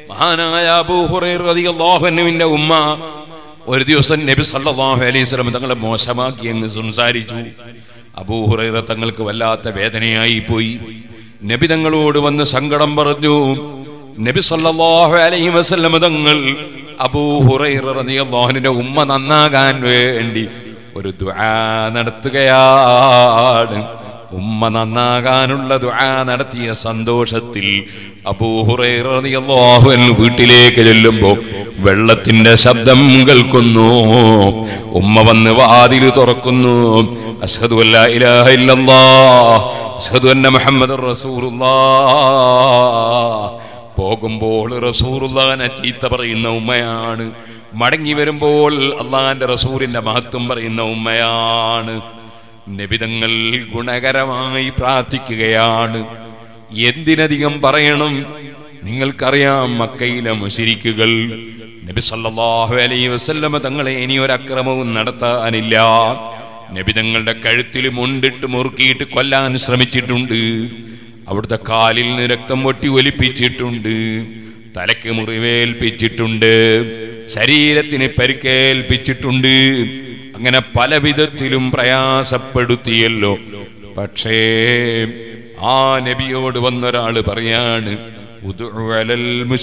മഹാനായ അബൂ ഹുറൈറ റളിയല്ലാഹു അൻഹുവിന്റെ ഉമ്മ ഒരു ദിവസം നബി സല്ലല്ലാഹു അലൈഹി വസല്ലം തങ്ങളെ മോശമാക്കി അങ്ങ് സംസാരിച്ചു അബൂ ഹുറൈറ തങ്ങൾക്ക് വല്ലാത്ത വേദനയായി പോയി നബി തങ്ങളോട് വന്ന് സങ്കടം പറഞ്ഞു നബി സല്ലല്ലാഹു അലൈഹി വസല്ലം തങ്ങൾ അബൂ ഹുറൈറ റളിയല്ലാഹുവിന്റെ ഉമ്മ നന്നാകാൻ വേണ്ടി ഒരു ദുആ നടത്തുകയാണ് ഉമ്മ നന്നാകാനുള്ള ദുആ നടത്തിയ സന്തോഷത്തിൽ അബൂഹുറൈറിയാഹുൻ വീട്ടിലേക്ക് ചെല്ലുമ്പോ വെള്ളത്തിന്റെ ശബ്ദം കേൾക്കുന്നു ഉമ്മ വന്ന് വാതിൽ തുറക്കുന്നു അഷ്ഹദു അല്ലാ ഇലാഹ ഇല്ലല്ലാഹ് അഷ്ഹദു അന്ന മുഹമ്മദ് റസൂലുള്ളാഹ് പോകുമ്പോൾ റസൂറുല്ലാനെ ചീത്ത പറയുന്ന ഉമ്മയാണ് മടങ്ങി വരുമ്പോൾ അള്ളാന്റെ റസൂലിന്റെ മഹത്വം പറയുന്ന ഉമ്മയാണ് നിബിതങ്ങൾ ഗുണകരമായി പ്രാർത്ഥിക്കുകയാണ് എന്തിനധികം പറയണം നിങ്ങൾക്കറിയാം മക്കയിലെ മുശിരിക്കുകൾ നബി സല്ലല്ലാഹു അലൈഹി വസല്ലമ തങ്ങളെ ഇനി ഒരു അക്രമവും നടത്താനില്ല നബി തങ്ങളുടെ കഴുത്തിൽ മുണ്ടിട്ട് മുറുക്കിയിട്ട് കൊല്ലാൻ ശ്രമിച്ചിട്ടുണ്ട് അവിടുത്തെ കാലിൽ നിന്ന് രക്തം പൊട്ടി ഒലിപ്പിച്ചിട്ടുണ്ട് തലയ്ക്ക് മുറിവേൽപ്പിച്ചിട്ടുണ്ട് ശരീരത്തിന് പരിക്കേൽപ്പിച്ചിട്ടുണ്ട് അങ്ങനെ പല വിധത്തിലും പ്രയാസപ്പെടുത്തിയല്ലോ പക്ഷേ ആ നബിയോട് വന്നൊരാള് പറയാണ് ഉദ്ഉ അലൽ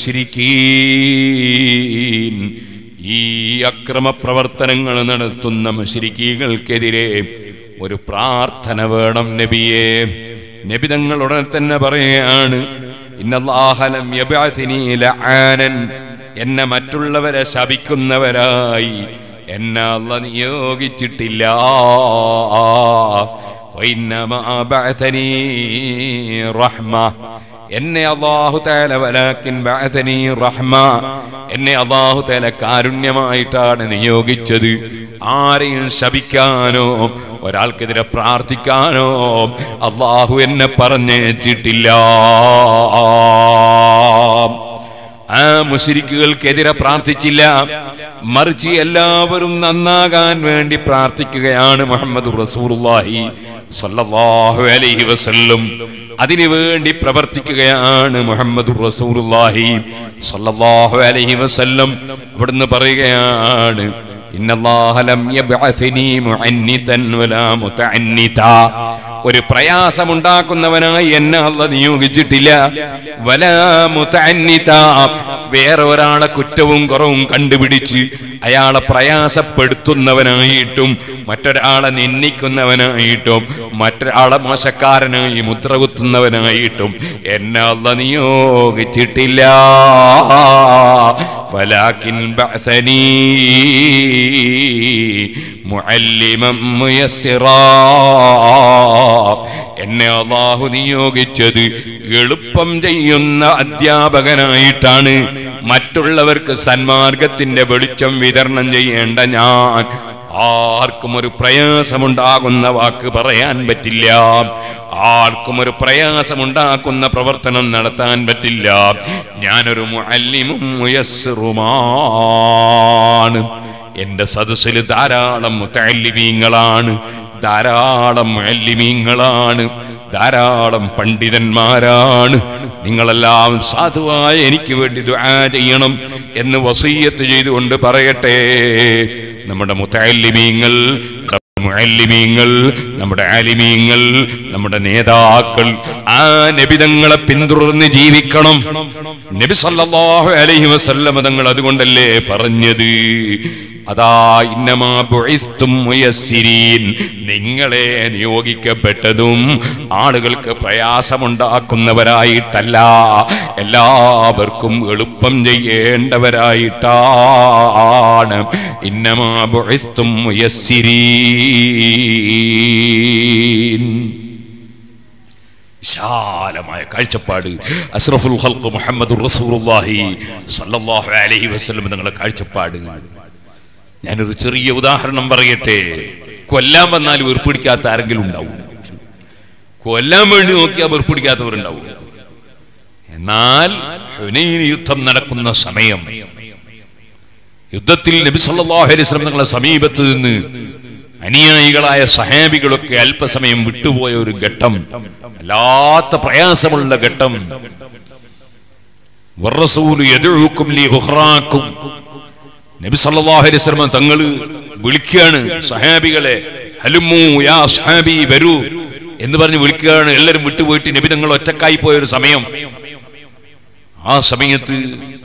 മുശ്രിക്കീൻ. ഈ അക്രമ പ്രവർത്തനങ്ങൾ നടത്തുന്ന മുശ്രിക്കീകൾക്കെതിരെ ഒരു പ്രാർത്ഥന വേണം നബിയെ നബി തങ്ങൾ ഉടനെ തന്നെ പറയുകയാണ് ഇന്നല്ലാഹലം യബ്അഥിനി ലആനൻ എന്നെ മറ്റുള്ളവരെ ശപിക്കുന്നവരായി എന്നെ അല്ല നിയോഗിച്ചിട്ടില്ല വൈന്നമാ ബഅഥനി റഹ്മ എന്നെ അള്ളാഹു തആല വലാക്കിൻ ബഅഥനി റഹ്മ എന്നെ അള്ളാഹു തആല കാരുണ്യമായിട്ടാണ് നിയോഗിച്ചത് ആരെയും ശപിക്കാനോ ഒരാൾക്കെതിരെ പ്രാർത്ഥിക്കാനോ അള്ളാഹു എന്നെ പറഞ്ഞേച്ചിട്ടില്ല ആ മുശരിക്കുകൾക്കെതിരെ പ്രാർത്ഥിച്ചില്ല മറിച്ച് എല്ലാവരും നന്നാകാൻ വേണ്ടി പ്രാർത്ഥിക്കുകയാണ് മുഹമ്മദ് റസൂലുള്ളാഹി സല്ലല്ലാഹു അലൈഹി വസല്ലം അതിനു വേണ്ടി പ്രവർത്തിക്കുകയാണ് മുഹമ്മദ് റസൂലുള്ളാഹി സല്ലല്ലാഹു അലൈഹി വസല്ലം അവിടുന്ന് പറയുകയാണ് ഇന്നല്ലാഹ ലം യബ്അഥനി മുഅന്നിതൻ വലാ മുതഅന്നിതാ ഒരു പ്രയാസമുണ്ടാക്കുന്നവനായി എന്നെ അല്ല നിയോഗിച്ചിട്ടില്ല വലാ മുതഅന്നിതാ വേറെ ഒരാളെ കുറ്റവും കുറവും കണ്ടുപിടിച്ച് അയാളെ പ്രയാസപ്പെടുത്തുന്നവനായിട്ടും മറ്റൊരാളെ നിന്ദിക്കുന്നവനായിട്ടും മറ്റൊരാളെ മോശക്കാരനായി മുദ്ര കുത്തുന്നവനായിട്ടും എന്നെ അല്ല നിയോഗിച്ചിട്ടില്ല വലാക്കിൻ ബഅസനീ മുഅല്ലിമൻ മുയസ്സിറാ എന്നെ അള്ളാഹു നിയോഗിച്ചത് എളുപ്പം ചെയ്യുന്ന അധ്യാപകനായിട്ടാണ് മറ്റുള്ളവർക്ക് സന്മാർഗത്തിന്റെ വെളിച്ചം വിതരണം ചെയ്യേണ്ട ഞാൻ ആർക്കും ഒരു പ്രയാസമുണ്ടാകുന്ന വാക്ക് പറയാൻ പറ്റില്ല ആർക്കും ഒരു പ്രയാസമുണ്ടാക്കുന്ന പ്രവർത്തനം നടത്താൻ പറ്റില്ല ഞാനൊരു മുഅല്ലിമും മുയസ്സിറുമാണ് എന്റെ സദസ്സിൽ ധാരാളം മുത്തല്ലിമീങ്ങളാണ് ധാരാളം മുഅല്ലിമീങ്ങളാണ് ധാരാളം പണ്ഡിതന്മാരാണ് നിങ്ങളെല്ലാം സാധുവായ എനിക്ക് വേണ്ടി ദുആ ചെയ്യണം എന്ന് വസീയത്ത് ചെയ്തുകൊണ്ട് പറയട്ടെ നമ്മുടെ മുത്തല്ലിമീങ്ങൾ മുഅല്ലിമീങ്ങൾ നമ്മുടെ ആലിമീങ്ങൾ നമ്മുടെ നേതാക്കൾ ആ നബിതങ്ങളെ പിന്തുടർന്ന് ജീവിക്കണം നബി സല്ലല്ലാഹു അലൈഹി വസല്ലമ തങ്ങൾ അതുകൊണ്ടല്ലേ പറഞ്ഞത് അതാ ഇന്നമാ ബുഇസ്തും മുയസ്സിരീൻ നിങ്ങളെ നിയോഗിക്കപ്പെട്ടതും ആളുകൾക്ക് പ്രയാസമുണ്ടാക്കുന്നവരായിട്ടല്ല എല്ലാവർക്കും എളുപ്പം ചെയ്യേണ്ടവരായിട്ടാണ് ഇന്നമാ ബുഇസ്തും മുയസ്സിരീൻ വിശാലമായ കാഴ്ചപ്പാട് അസ്റഫുൽ ഖൽഖ് മുഹമ്മദ് റസൂലുള്ളാഹി സല്ലല്ലാഹു അലൈഹി വസല്ലം നിങ്ങളുടെ കാഴ്ചപ്പാട് ഞാനൊരു ചെറിയ ഉദാഹരണം പറയട്ടെ കൊല്ലാൻ വന്നാൽ വെറുപ്പിടിക്കാത്ത ആരെങ്കിലും ഉണ്ടാവും കൊല്ലാൻ വേണ്ടി നോക്കിയാൽ വെറുപ്പിടിക്കാത്തവരുണ്ടാവും എന്നാൽ ഹുനൈൻ യുദ്ധം നടക്കുന്ന സമയം യുദ്ധത്തിൽ നബി സല്ലല്ലാഹു അലൈഹി വസല്ലം നിങ്ങളുടെ സമീപത്ത് നിന്ന് അനുയായികളായ സഹാബികളൊക്കെ അല്പസമയം വിട്ടുപോയ ഒരു ഘട്ടം വല്ലാത്ത പ്രയാസമുള്ള ഘട്ടം വറസൂലു യദ്ഉക്കും ലി ഉഖ്റാക്കും നബി സല്ലല്ലാഹു അലൈഹി വസല്ലം തങ്ങൾ വിളിക്കുകയാണ് സഹാബികളെ ഹലുമു യാ സഹാബി വരൂ എന്ന് പറഞ്ഞ് വിളിക്കുകയാണ് എല്ലാവരും വിട്ടുപോയിട്ട് നബി തങ്ങൾ ഒറ്റക്കായി പോയ ഒരു സമയം ആ സമയത്ത്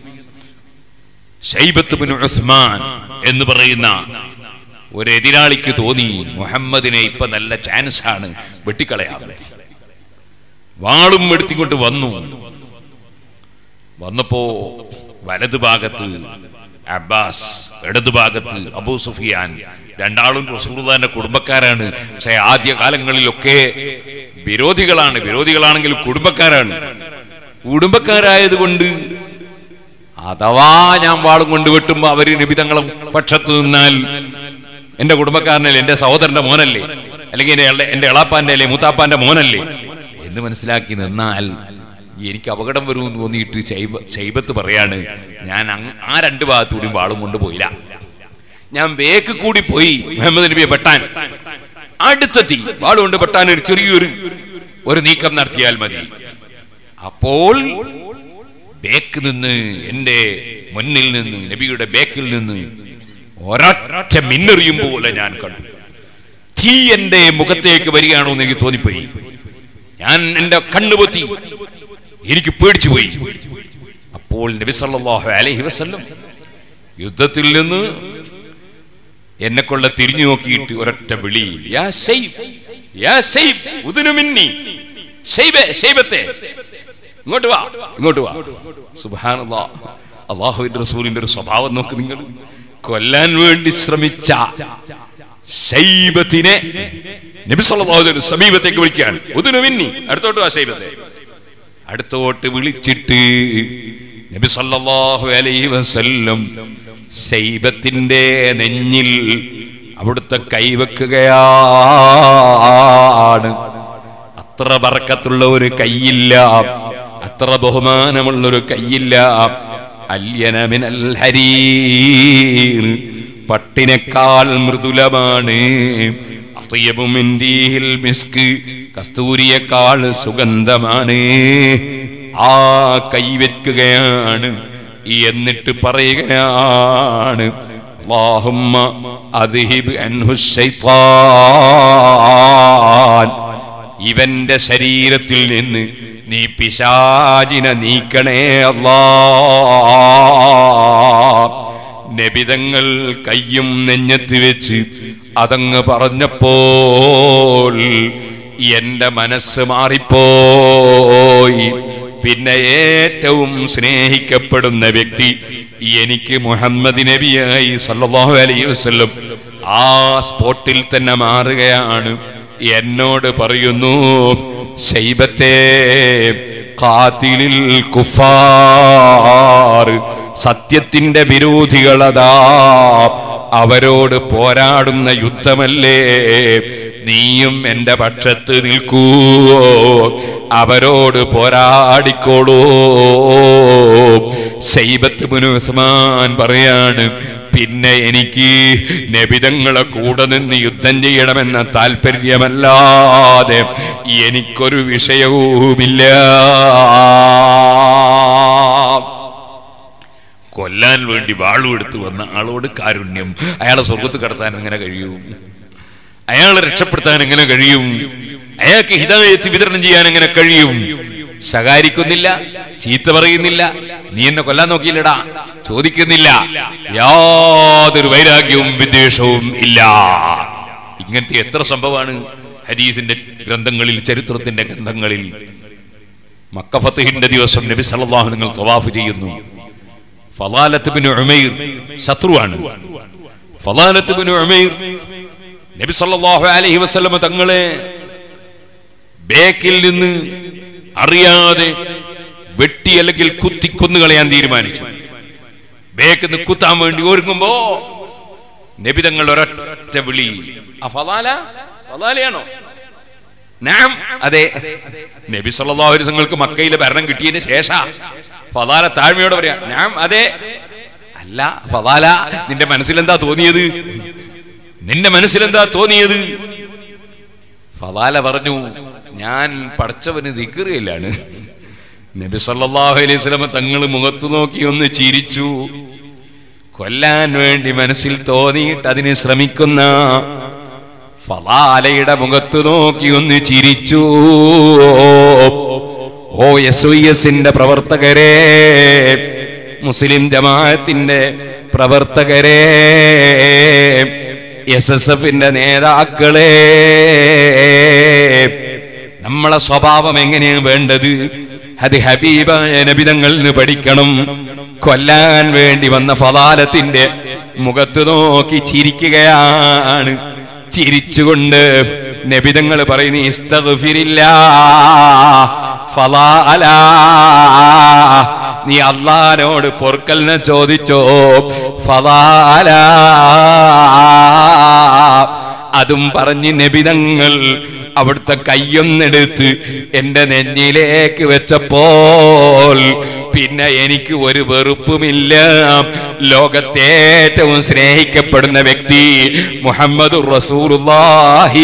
ശൈബത്ത് ബിൻ ഉസ്മാൻ എന്ന് പറയുന്ന ഒരു എതിരാളിക്ക് തോന്നി മുഹമ്മദിനെ ഇപ്പൊ നല്ല ചാൻസ് ആണ് വെട്ടിക്കളയാതെ വാളും എടുത്തിക്കൊണ്ട് വന്നു വന്നപ്പോ വലതു ഭാഗത്ത് അബ്ബാസ് ഇടതു ഭാഗത്ത് അബൂ സുഫിയാൻ രണ്ടാളും റസൂലുള്ളാന്റെ കുടുംബക്കാരാണ് പക്ഷെ ആദ്യ കാലങ്ങളിലൊക്കെ വിരോധികളാണ് വിരോധികളാണെങ്കിൽ കുടുംബക്കാരാണ് കുടുംബക്കാരായതുകൊണ്ട് അഥവാ ഞാൻ വാളും കൊണ്ട് വെട്ടുമ്പോ അവര് നിബിതങ്ങളും പക്ഷത്ത് നിന്നാൽ എന്റെ കുടുംബക്കാരനല്ലേ എന്റെ സഹോദരന്റെ മോനല്ലേ അല്ലെങ്കിൽ എന്റെ എള- എന്റെ എളാപ്പാന്റെ അല്ലെ മൂത്താപ്പാന്റെ മോനല്ലേ എന്ന് മനസ്സിലാക്കി നിന്നാൽ എനിക്ക് അപകടം വരുമെന്ന് തോന്നിയിട്ട് ശൈബ- ശൈബത്ത് പറയാണ് ഞാൻ അങ്ങ് ആ രണ്ട് ഭാഗത്തൂടിയും വാളും കൊണ്ട് പോയില്ല ഞാൻ ബേക്ക് കൂടി പോയി മുഹമ്മദ് നബിയെ വെട്ടാൻ അടുത്തെത്തി വാളുകൊണ്ട് വെട്ടാൻ ഒരു ചെറിയൊരു ഒരു നീക്കം നടത്തിയാൽ മതി അപ്പോൾ ബേക്ക് നിന്ന് എന്റെ മുന്നിൽ നിന്ന് നബിയുടെ ബേക്കിൽ നിന്ന് ഒരൊറ്റ മിന്നെറിയും പോലെ ഞാൻ കണ്ടു തീ എന്റെ മുഖത്തേക്ക് വരികയാണോ എന്ന് എനിക്ക് തോന്നിപ്പോയി ഞാൻ എന്റെ കണ്ണു പൊത്തി എനിക്ക് പേടിച്ചു പോയി അപ്പോൾ നബി സല്ലല്ലാഹു അലൈഹി വസല്ലം യുദ്ധത്തിൽ നിന്ന് എന്നെ കൊള്ള തിരിഞ്ഞു നോക്കിയിട്ട് ഒരൊറ്റ വിളി യാ സൈഫ് യാ സൈഫ് ഉദുനു മിന്നി ശൈബേ ശൈബത്തെ ഇങ്ങോട്ട് വാ ഇങ്ങോട്ട് വാ സുബ്ഹാനല്ലാ അള്ളാഹുവിന്റെ റസൂലിന്റെ ഒരു സ്വഭാവം നോക്ക് നിങ്ങൾ കൊല്ലാൻ വേണ്ടി ശ്രമിച്ച ശൈബത്തിനെ നബി സല്ലല്ലാഹു അലൈഹി വസല്ലം സമീപത്തേക്ക് വിളിക്കുകയാണ് ഉദുനു മിന്നി അടുത്തോട്ട് വാ ശൈബത്തെ അടുത്തോട്ട് വിളിച്ചിട്ട് നബി സല്ലല്ലാഹു അലൈഹി വസല്ലം ശൈബത്തിന്റെ നെഞ്ഞിൽ അവിടുത്തെ കൈവെക്കുകയാണ് അത്ര ബർക്കത്തുള്ള ഒരു കൈയില്ല അത്ര ബഹുമാനമുള്ള ഒരു കൈയില്ല അല്യനമിനൽ ഹരീർ പട്ടിനേക്കാൾ മൃദുലമാണ് അത്യബു മിൻ റീഹിൽ മിസ്ക് കസ്തൂരിയേക്കാൾ സുഗന്ധമാണ് ആ കൈവെക്കുകയാണ് എന്നിട്ട് പറയുകയാണ് അല്ലാഹുമ്മ അദ്ഹിബ് അൻഹു ശൈത്താൻ ഇവന്റെ ശരീരത്തിൽ നിന്ന് നീ പിശാചിനെ നീക്കണേ അല്ലാ നബിതങ്ങൾ കയ്യും നെഞ്ഞത്ത് വെച്ച് അതങ്ങ് പറഞ്ഞപ്പോൾ എന്റെ മനസ്സ് മാറിപ്പോയി പിന്നെ ഏറ്റവും സ്നേഹിക്കപ്പെടുന്ന വ്യക്തി എനിക്ക് മുഹമ്മദ് നബിയായി സല്ലല്ലാഹു അലൈഹി വസല്ലം ആ സ്പോട്ടിൽ തന്നെ മാറുകയാണ് എന്നോട് പറയുന്നു ശൈബത്തെ കാത്തിലിൽ കുഫാർ സത്യത്തിന്റെ വിരോധികളതാ അവരോട് പോരാടുന്ന യുദ്ധമല്ലേ നീയും എന്റെ പക്ഷത്ത് നിൽക്കൂ അവരോട് പോരാടിക്കോളൂ സൈബത്ത് ബിനു ഉസ്മാൻ പറയാണ് പിന്നെ എനിക്ക് നബിതങ്ങളെ കൂടെ നിന്ന് യുദ്ധം ചെയ്യണമെന്ന താല്പര്യമല്ലാതെ എനിക്കൊരു വിഷയവുമില്ല കൊല്ലാൻ വേണ്ടി വാളും എടുത്തു വന്ന ആളോട് കാരുണ്യം അയാളെ സ്വർഗത്ത് കടത്താൻ എങ്ങനെ കഴിയും അയാളെ രക്ഷപ്പെടുത്താൻ എങ്ങനെ കഴിയും അയാൾക്ക് ഹിതായത്ത് വിതരണം ചെയ്യാൻ എങ്ങനെ കഴിയും ശകാരിക്കുന്നില്ല ചീത്ത പറയുന്നില്ല നീ എന്നെ കൊല്ലാൻ നോക്കിയില്ലടാ ചോദിക്കുന്നില്ല യാതൊരു വൈരാഗ്യവും വിദ്വേഷവും ഇല്ല ഇങ്ങനത്തെ എത്ര സംഭവമാണ് ഹദീസിന്റെ ഗ്രന്ഥങ്ങളിൽ ചരിത്രത്തിന്റെ ഗ്രന്ഥങ്ങളിൽ മക്കഫത്തുഹിന്റെ ദിവസം നബി സല്ലല്ലാഹു നിങ്ങൾ തവാഫ് ചെയ്യുന്നു ഫലാലത്ത് ബിൻ ഉമൈർ ശത്രുവാണ് ഫലാലത്ത് ബിൻ ഉമൈർ നബി സല്ലല്ലാഹു അലൈഹി വസല്ലമ തങ്ങളെ ബേക്കിൽ നിന്ന് അറിയാതെ വെട്ടി അല്ലെങ്കിൽ കുത്തി കൊന്നുകളയാൻ തീരുമാനിച്ചു ബേക്കിൽ നിന്ന് കുത്താൻ വേണ്ടി ഒരുങ്ങുമ്പോ നബി തങ്ങൾ ഒരൊറ്റ വിളി ആ ഫലാല ഫലാലയാണോ നാം അതെ നബി സല്ലല്ലാഹു അലൈഹി വസല്ലമക്ക് മക്കയിലെ ഭരണം കിട്ടിയതിന് ശേഷം ഫലാല താഴ്മയോടെ പറയാ നാം അതെ അല്ല ഫലാല നിന്റെ മനസ്സിലെന്താ തോന്നിയത് നിന്റെ മനസ്സിലെന്താ തോന്നിയത് ഫലാല പറഞ്ഞു ഞാൻ പഠിച്ചവന് ദിക്കറിയില്ലാണ് നബി സല്ലല്ലാഹു അലൈഹി വസല്ലം തങ്ങൾ മുഖത്തു നോക്കി ഒന്ന് ചിരിച്ചു കൊല്ലാൻ വേണ്ടി മനസ്സിൽ തോന്നിയിട്ട് അതിന് ശ്രമിക്കുന്ന ഫലാലയുടെ മുഖത്ത് നോക്കി ഒന്ന് ചിരിച്ചു ഓ എസ് എസിന്റെ പ്രവർത്തകരെ മുസ്ലിം ജമാഅത്തിന്റെ പ്രവർത്തകരെ എസ് എസ് എഫിന്റെ നേതാക്കളെ നമ്മളെ സ്വഭാവം എങ്ങനെയാണ് വേണ്ടത് അത് ഹബീബായ നബിതങ്ങളിൽ നിന്ന് പഠിക്കണം കൊല്ലാൻ വേണ്ടി വന്ന ഫലാലത്തിന്റെ മുഖത്ത് നോക്കി ചിരിക്കുകയാണ് ചിരിച്ചുകൊണ്ട് നബിതങ്ങൾ പറയുന്നു ഇസ്തഗ്ഫിരില്ല ഫലാല നീ അള്ളാനോട് പൊറുക്കലിനെ ചോദിച്ചോ ഫലാല അതും പറഞ്ഞ് നബിതങ്ങൾ അവിടുത്തെ കയ്യൊന്നെടുത്ത് എന്റെ നെഞ്ഞിലേക്ക് വെച്ചപ്പോൾ പിന്നെ എനിക്ക് ഒരു വെറുപ്പുമില്ല ലോകത്തെ ഏറ്റവും സ്നേഹിക്കപ്പെടുന്ന വ്യക്തി മുഹമ്മദ് റസൂലുള്ളാഹി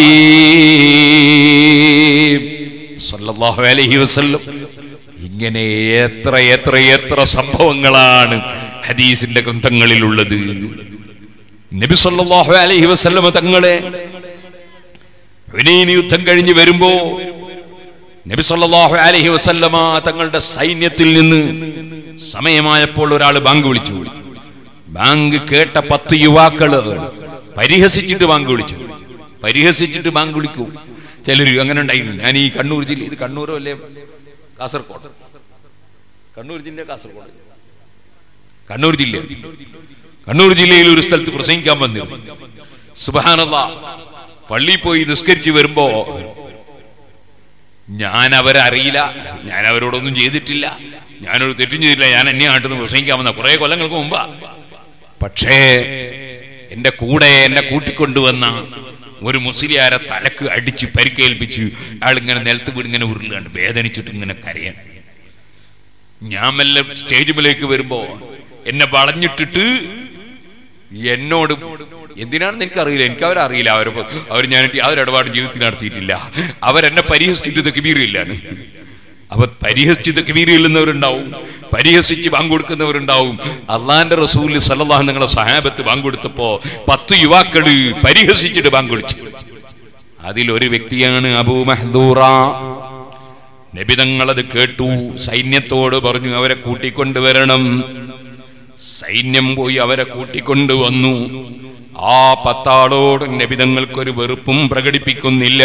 സല്ലല്ലാഹു അലൈഹി വസല്ലം ഇങ്ങനെ എത്ര എത്ര എത്ര സംഭവങ്ങളാണ് ഹദീസിന്റെ ഗ്രന്ഥങ്ങളിലുള്ളത് നബി സല്ലല്ലാഹു അലൈഹി വസല്ലം തങ്ങളെ ഹുനൈൻ യുദ്ധം കഴിഞ്ഞ് വരുമ്പോ നബി സല്ലല്ലാഹു അലൈഹി വസല്ലമ തങ്ങളുടെ സൈന്യത്തിൽ നിന്ന് സമയമായപ്പോൾ ഒരാൾ ബാങ്ക് വിളിച്ചു ബാങ്ക് കേട്ട പത്ത് യുവാക്കള് പരിഹസിച്ചിട്ട് ബാങ്ക് വിളിച്ചു പരിഹസിച്ചിട്ട് ബാങ്ക് വിളിക്കൂ ചിലര് അങ്ങനെ ഉണ്ടായിരുന്നു ഞാൻ ഈ കണ്ണൂർ ജില്ല ഇത് കണ്ണൂരോ അല്ലേ കാസർഗോഡ് കണ്ണൂർ ജില്ല കാസർഗോഡ് കണ്ണൂർ ജില്ല കണ്ണൂർ ജില്ലയിൽ ഒരു സ്ഥലത്ത് പ്രസംഗിക്കാൻ വന്നിരുന്നു സുബാനല്ല പള്ളിയിൽ പോയി നിസ്കരിച്ച് വരുമ്പോ ഞാൻ അവരെ അറിയില്ല ഞാൻ അവരോടൊന്നും ചെയ്തിട്ടില്ല ഞാനൊരു തെറ്റും ചെയ്തില്ല ഞാൻ എന്നെ നാട്ടിൽ നിന്ന് പ്രസംഗിക്കാൻ വന്ന കുറെ കൊല്ലങ്ങൾക്ക് മുമ്പാ പക്ഷേ എന്റെ കൂടെ എന്നെ കൂട്ടിക്കൊണ്ടുവന്ന ഒരു മുസ്ലിയാരെ തലക്ക് അടിച്ച് പരിക്കേൽപ്പിച്ച് അയാൾ ഇങ്ങനെ നിലത്ത് വീട് ഇങ്ങനെ ഉരുളുകയാണ് വേദനിച്ചിട്ട് ഇങ്ങനെ കരയാൻ ഞാൻ മെല്ലെ സ്റ്റേജിലേക്ക് വരുമ്പോ എന്നെ വളഞ്ഞിട്ടിട്ട് എന്നോട് എന്തിനാണെന്ന് എനിക്കറിയില്ല എനിക്ക് അവരറിയില്ല അവർ അവർ ഞാൻ യാതൊരു ഇടപാടും ജീവിതത്തിൽ നടത്തിയിട്ടില്ല അവരെന്നെ പരിഹസിച്ചിട്ട് തെക്കുബീറില്ലാണ് അപ്പൊ പരിഹസിച്ച് തെക്കുബീറി ചെല്ലുന്നവരുണ്ടാവും പരിഹസിച്ച് ബാങ്ക് കൊടുക്കുന്നവരുണ്ടാവും അള്ളാന്റെ റസൂല് സല്ലല്ലാഹു നിങ്ങളെ സഹാബത്ത് ബാങ്ക് കൊടുത്തപ്പോ പത്ത് യുവാക്കള് പരിഹസിച്ചിട്ട് ബാങ്ക് കൊടുത്തു അതിലൊരു വ്യക്തിയാണ് അബൂ മഹദൂറ നബിതങ്ങളത് കേട്ടു സൈന്യത്തോട് പറഞ്ഞു അവരെ കൂട്ടിക്കൊണ്ടുവരണം സൈന്യം പോയി അവരെ കൂട്ടിക്കൊണ്ടുവന്നു ആ പത്താളോട് നബിതങ്ങൾക്കൊരു വെറുപ്പും പ്രകടിപ്പിക്കുന്നില്ല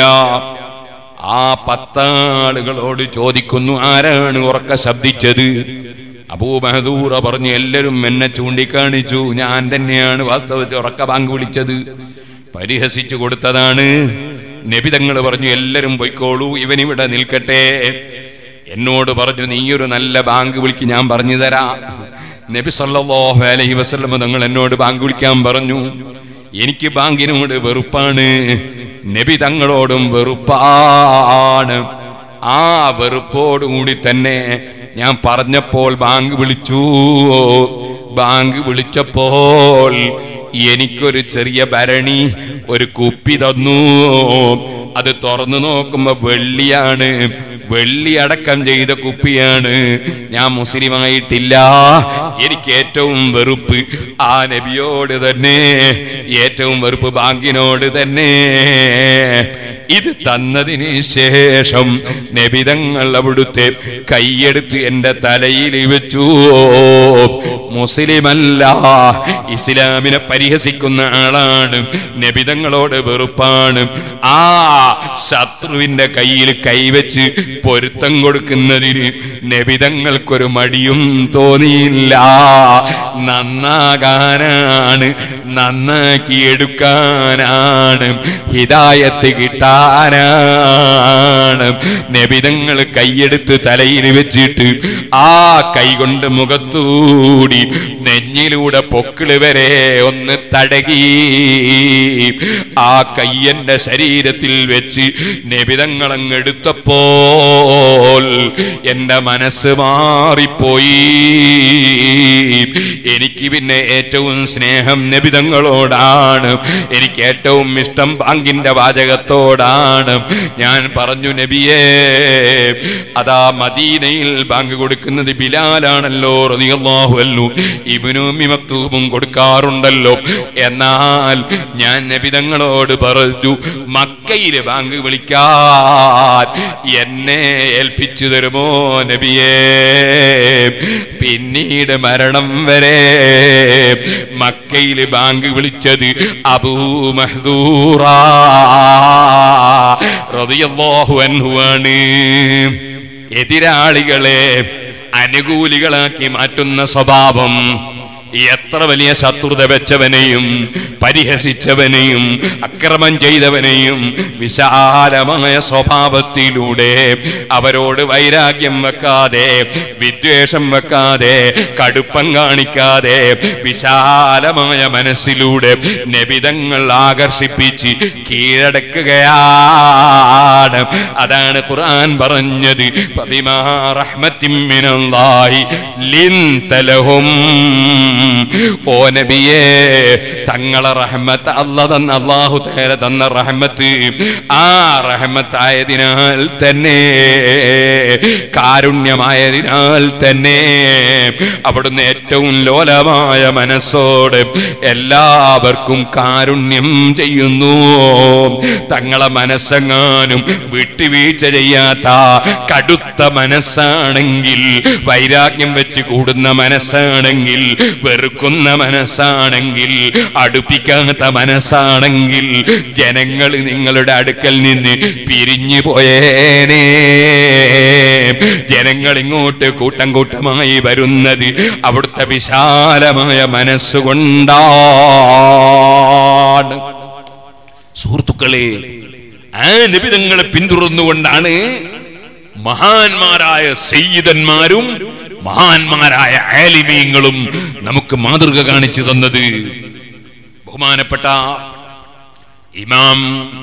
ആ പത്താളുകളോട് ചോദിക്കുന്നു ആരാണ് ഉറക്ക ശബ്ദിച്ചത് അബൂമഹദൂറ പറഞ്ഞു എല്ലാവരും എന്നെ ചൂണ്ടിക്കാണിച്ചു ഞാൻ തന്നെയാണ് വാസ്തവത്തിൽ ഉറക്ക ബാങ്ക് വിളിച്ചത് പരിഹസിച്ചു കൊടുത്തതാണ് നബിതങ്ങൾ പറഞ്ഞു എല്ലാവരും പൊയ്ക്കോളൂ ഇവനിവിടെ നിൽക്കട്ടെ എന്നോട് പറഞ്ഞു നീയൊരു നല്ല ബാങ്ക് വിളിക്ക് ഞാൻ പറഞ്ഞു തരാം നബി സല്ലല്ലാഹു അലൈഹി വസല്ലം തങ്ങൾ എന്നോട് ബാങ്ക് വിളിക്കാൻ പറഞ്ഞു എനിക്ക് ബാങ്കിനോട് വെറുപ്പാണ് നബി തങ്ങളോടും വെറുപ്പാണ് ആ വെറുപ്പോടുകൂടി തന്നെ ഞാൻ പറഞ്ഞപ്പോൾ ബാങ്ക് വിളിച്ചു ബാങ്ക് വിളിച്ചപ്പോൾ എനിക്കൊരു ചെറിയ ഭരണി ഒരു കുപ്പി തന്നു അത് തുറന്നു നോക്കുമ്പോ വെള്ളിയാണ് വെള്ളി അടക്കം ചെയ്ത കുപ്പിയാണ് ഞാൻ മുസ്ലിമായിട്ടില്ല എനിക്ക് ഏറ്റവും വെറുപ്പ് ആ നബിയോട് തന്നെ ഏറ്റവും വെറുപ്പ് ബാങ്കിനോട് തന്നെ ഇത് തന്നതിന് ശേഷം നബിതങ്ങൾ അവിടുത്തെ കൈയെടുത്ത് എന്റെ തലയിൽ വെച്ചു മുസ്ലിമല്ല ഇസ്ലാമിനെ പരിഹസിക്കുന്ന ആളാണ് നബിതങ്ങളോട് വെറുപ്പാണ് ആ ശത്രുവിന്റെ കയ്യിൽ കൈവച്ച് പൊരുത്തം കൊടുക്കുന്നതിന് നബിതങ്ങൾക്കൊരു മടിയും തോന്നിയില്ല നന്നാകാനാണ് നന്നാക്കി എടുക്കാനാണ് ഹിതായത്ത് കിട്ടാനാണ് നബിതങ്ങൾ കൈയെടുത്ത് തലയിൽ വെച്ചിട്ട് ആ കൈ കൊണ്ട് മുഖത്തൂടി നെഞ്ഞിലൂടെ പൊക്കിള് വരെ ഒന്ന് തടകി ആ കയ്യന്റെ ശരീരത്തിൽ വെച്ച് നബിതങ്ങളങ്ങ് എടുത്തപ്പോൾ എന്റെ മനസ്സ് മാറിപ്പോയി എനിക്ക് പിന്നെ ഏറ്റവും സ്നേഹം നബിതങ്ങളോടാണ് എനിക്ക് ഏറ്റവും ഇഷ്ടം ബാങ്കിന്റെ വാചകത്തോടാണ് ഞാൻ പറഞ്ഞു നബിയേ അതാ മദീനയിൽ ബാങ്ക് കൊടുക്കുന്നത് ബിലാലാണല്ലോ റളിയല്ലാഹു അൻഹു ഇബ്നു മക്തൂബും കൊടുക്കാറുണ്ടല്ലോ എന്നാൽ ഞാൻ നബിതങ്ങളോട് പറഞ്ഞു മക്കയിലെ ബാങ്ക് വിളിക്കാൻ എന്നെ ഏൽപ്പിച്ചു തരുമോ നബിയേ പിന്നീട് മരണം വരെ മക്കയിൽ ബാങ്ക് വിളിച്ചത് അബൂ മഹ്ദൂറ റളിയല്ലാഹു അൻഹു ആണ് എതിരാളികളെ അനുകൂലികളാക്കി മാറ്റുന്ന സ്വഭാവം എത്ര വലിയ ശത്രുത വെച്ചവനെയും പരിഹസിച്ചവനെയും അക്രമം ചെയ്തവനെയും വിശാലമായ സ്വഭാവത്തിലൂടെ അവരോട് വൈരാഗ്യം വെക്കാതെ വിദ്വേഷം വെക്കാതെ കടുപ്പം കാണിക്കാതെ വിശാലമായ മനസ്സിലൂടെ നബിതങ്ങൾ ആകർഷിപ്പിച്ച് കീഴടക്കുകയാണ് അതാണ് ഖുർആൻ പറഞ്ഞത് ഫബിമാ റഹ്മത്തിൻ മിനല്ലാഹി ലിൻതലഹും ഓ നബിയേ തങ്ങളെ റഹ്മത്ത് അല്ല തന്ന അള്ളാഹു തേര തന്ന റഹ്മത്ത് ആ റഹ്മത്തായതിനാൽ തന്നെ കാരുണ്യമായതിനാൽ തന്നെ അവിടുന്ന് ഏറ്റവും ലോലമായ മനസ്സോട് എല്ലാവർക്കും കാരുണ്യം ചെയ്യുന്നു തങ്ങളെ മനസ്സെങ്ങാനും വിട്ടുവീഴ്ച ചെയ്യാത്ത കടുത്ത മനസ്സാണെങ്കിൽ വൈരാഗ്യം വെച്ച് കൂടുന്ന മനസ്സാണെങ്കിൽ വെറുക്കുന്ന മനസ്സാണെങ്കിൽ അടുപ്പിക്കാത്ത മനസ്സാണെങ്കിൽ ജനങ്ങൾ നിങ്ങളുടെ അടുക്കൽ നിന്ന് പിരിഞ്ഞു പോയേനേ ജനങ്ങൾ ഇങ്ങോട്ട് കൂട്ടം കൂട്ടമായി വരുന്നത് അവിടുത്തെ വിശാലമായ മനസ്സുകൊണ്ടാണ് സുഹൃത്തുക്കളെ ആ നിബിതങ്ങളെ പിന്തുടർന്നുകൊണ്ടാണ് മഹാന്മാരായ സയ്യിദന്മാരും മഹാന്മാരായ ആലിമീങ്ങളും നമുക്ക് മാതൃക കാണിച്ചു തന്നത് ബഹുമാനപ്പെട്ട ഇമാം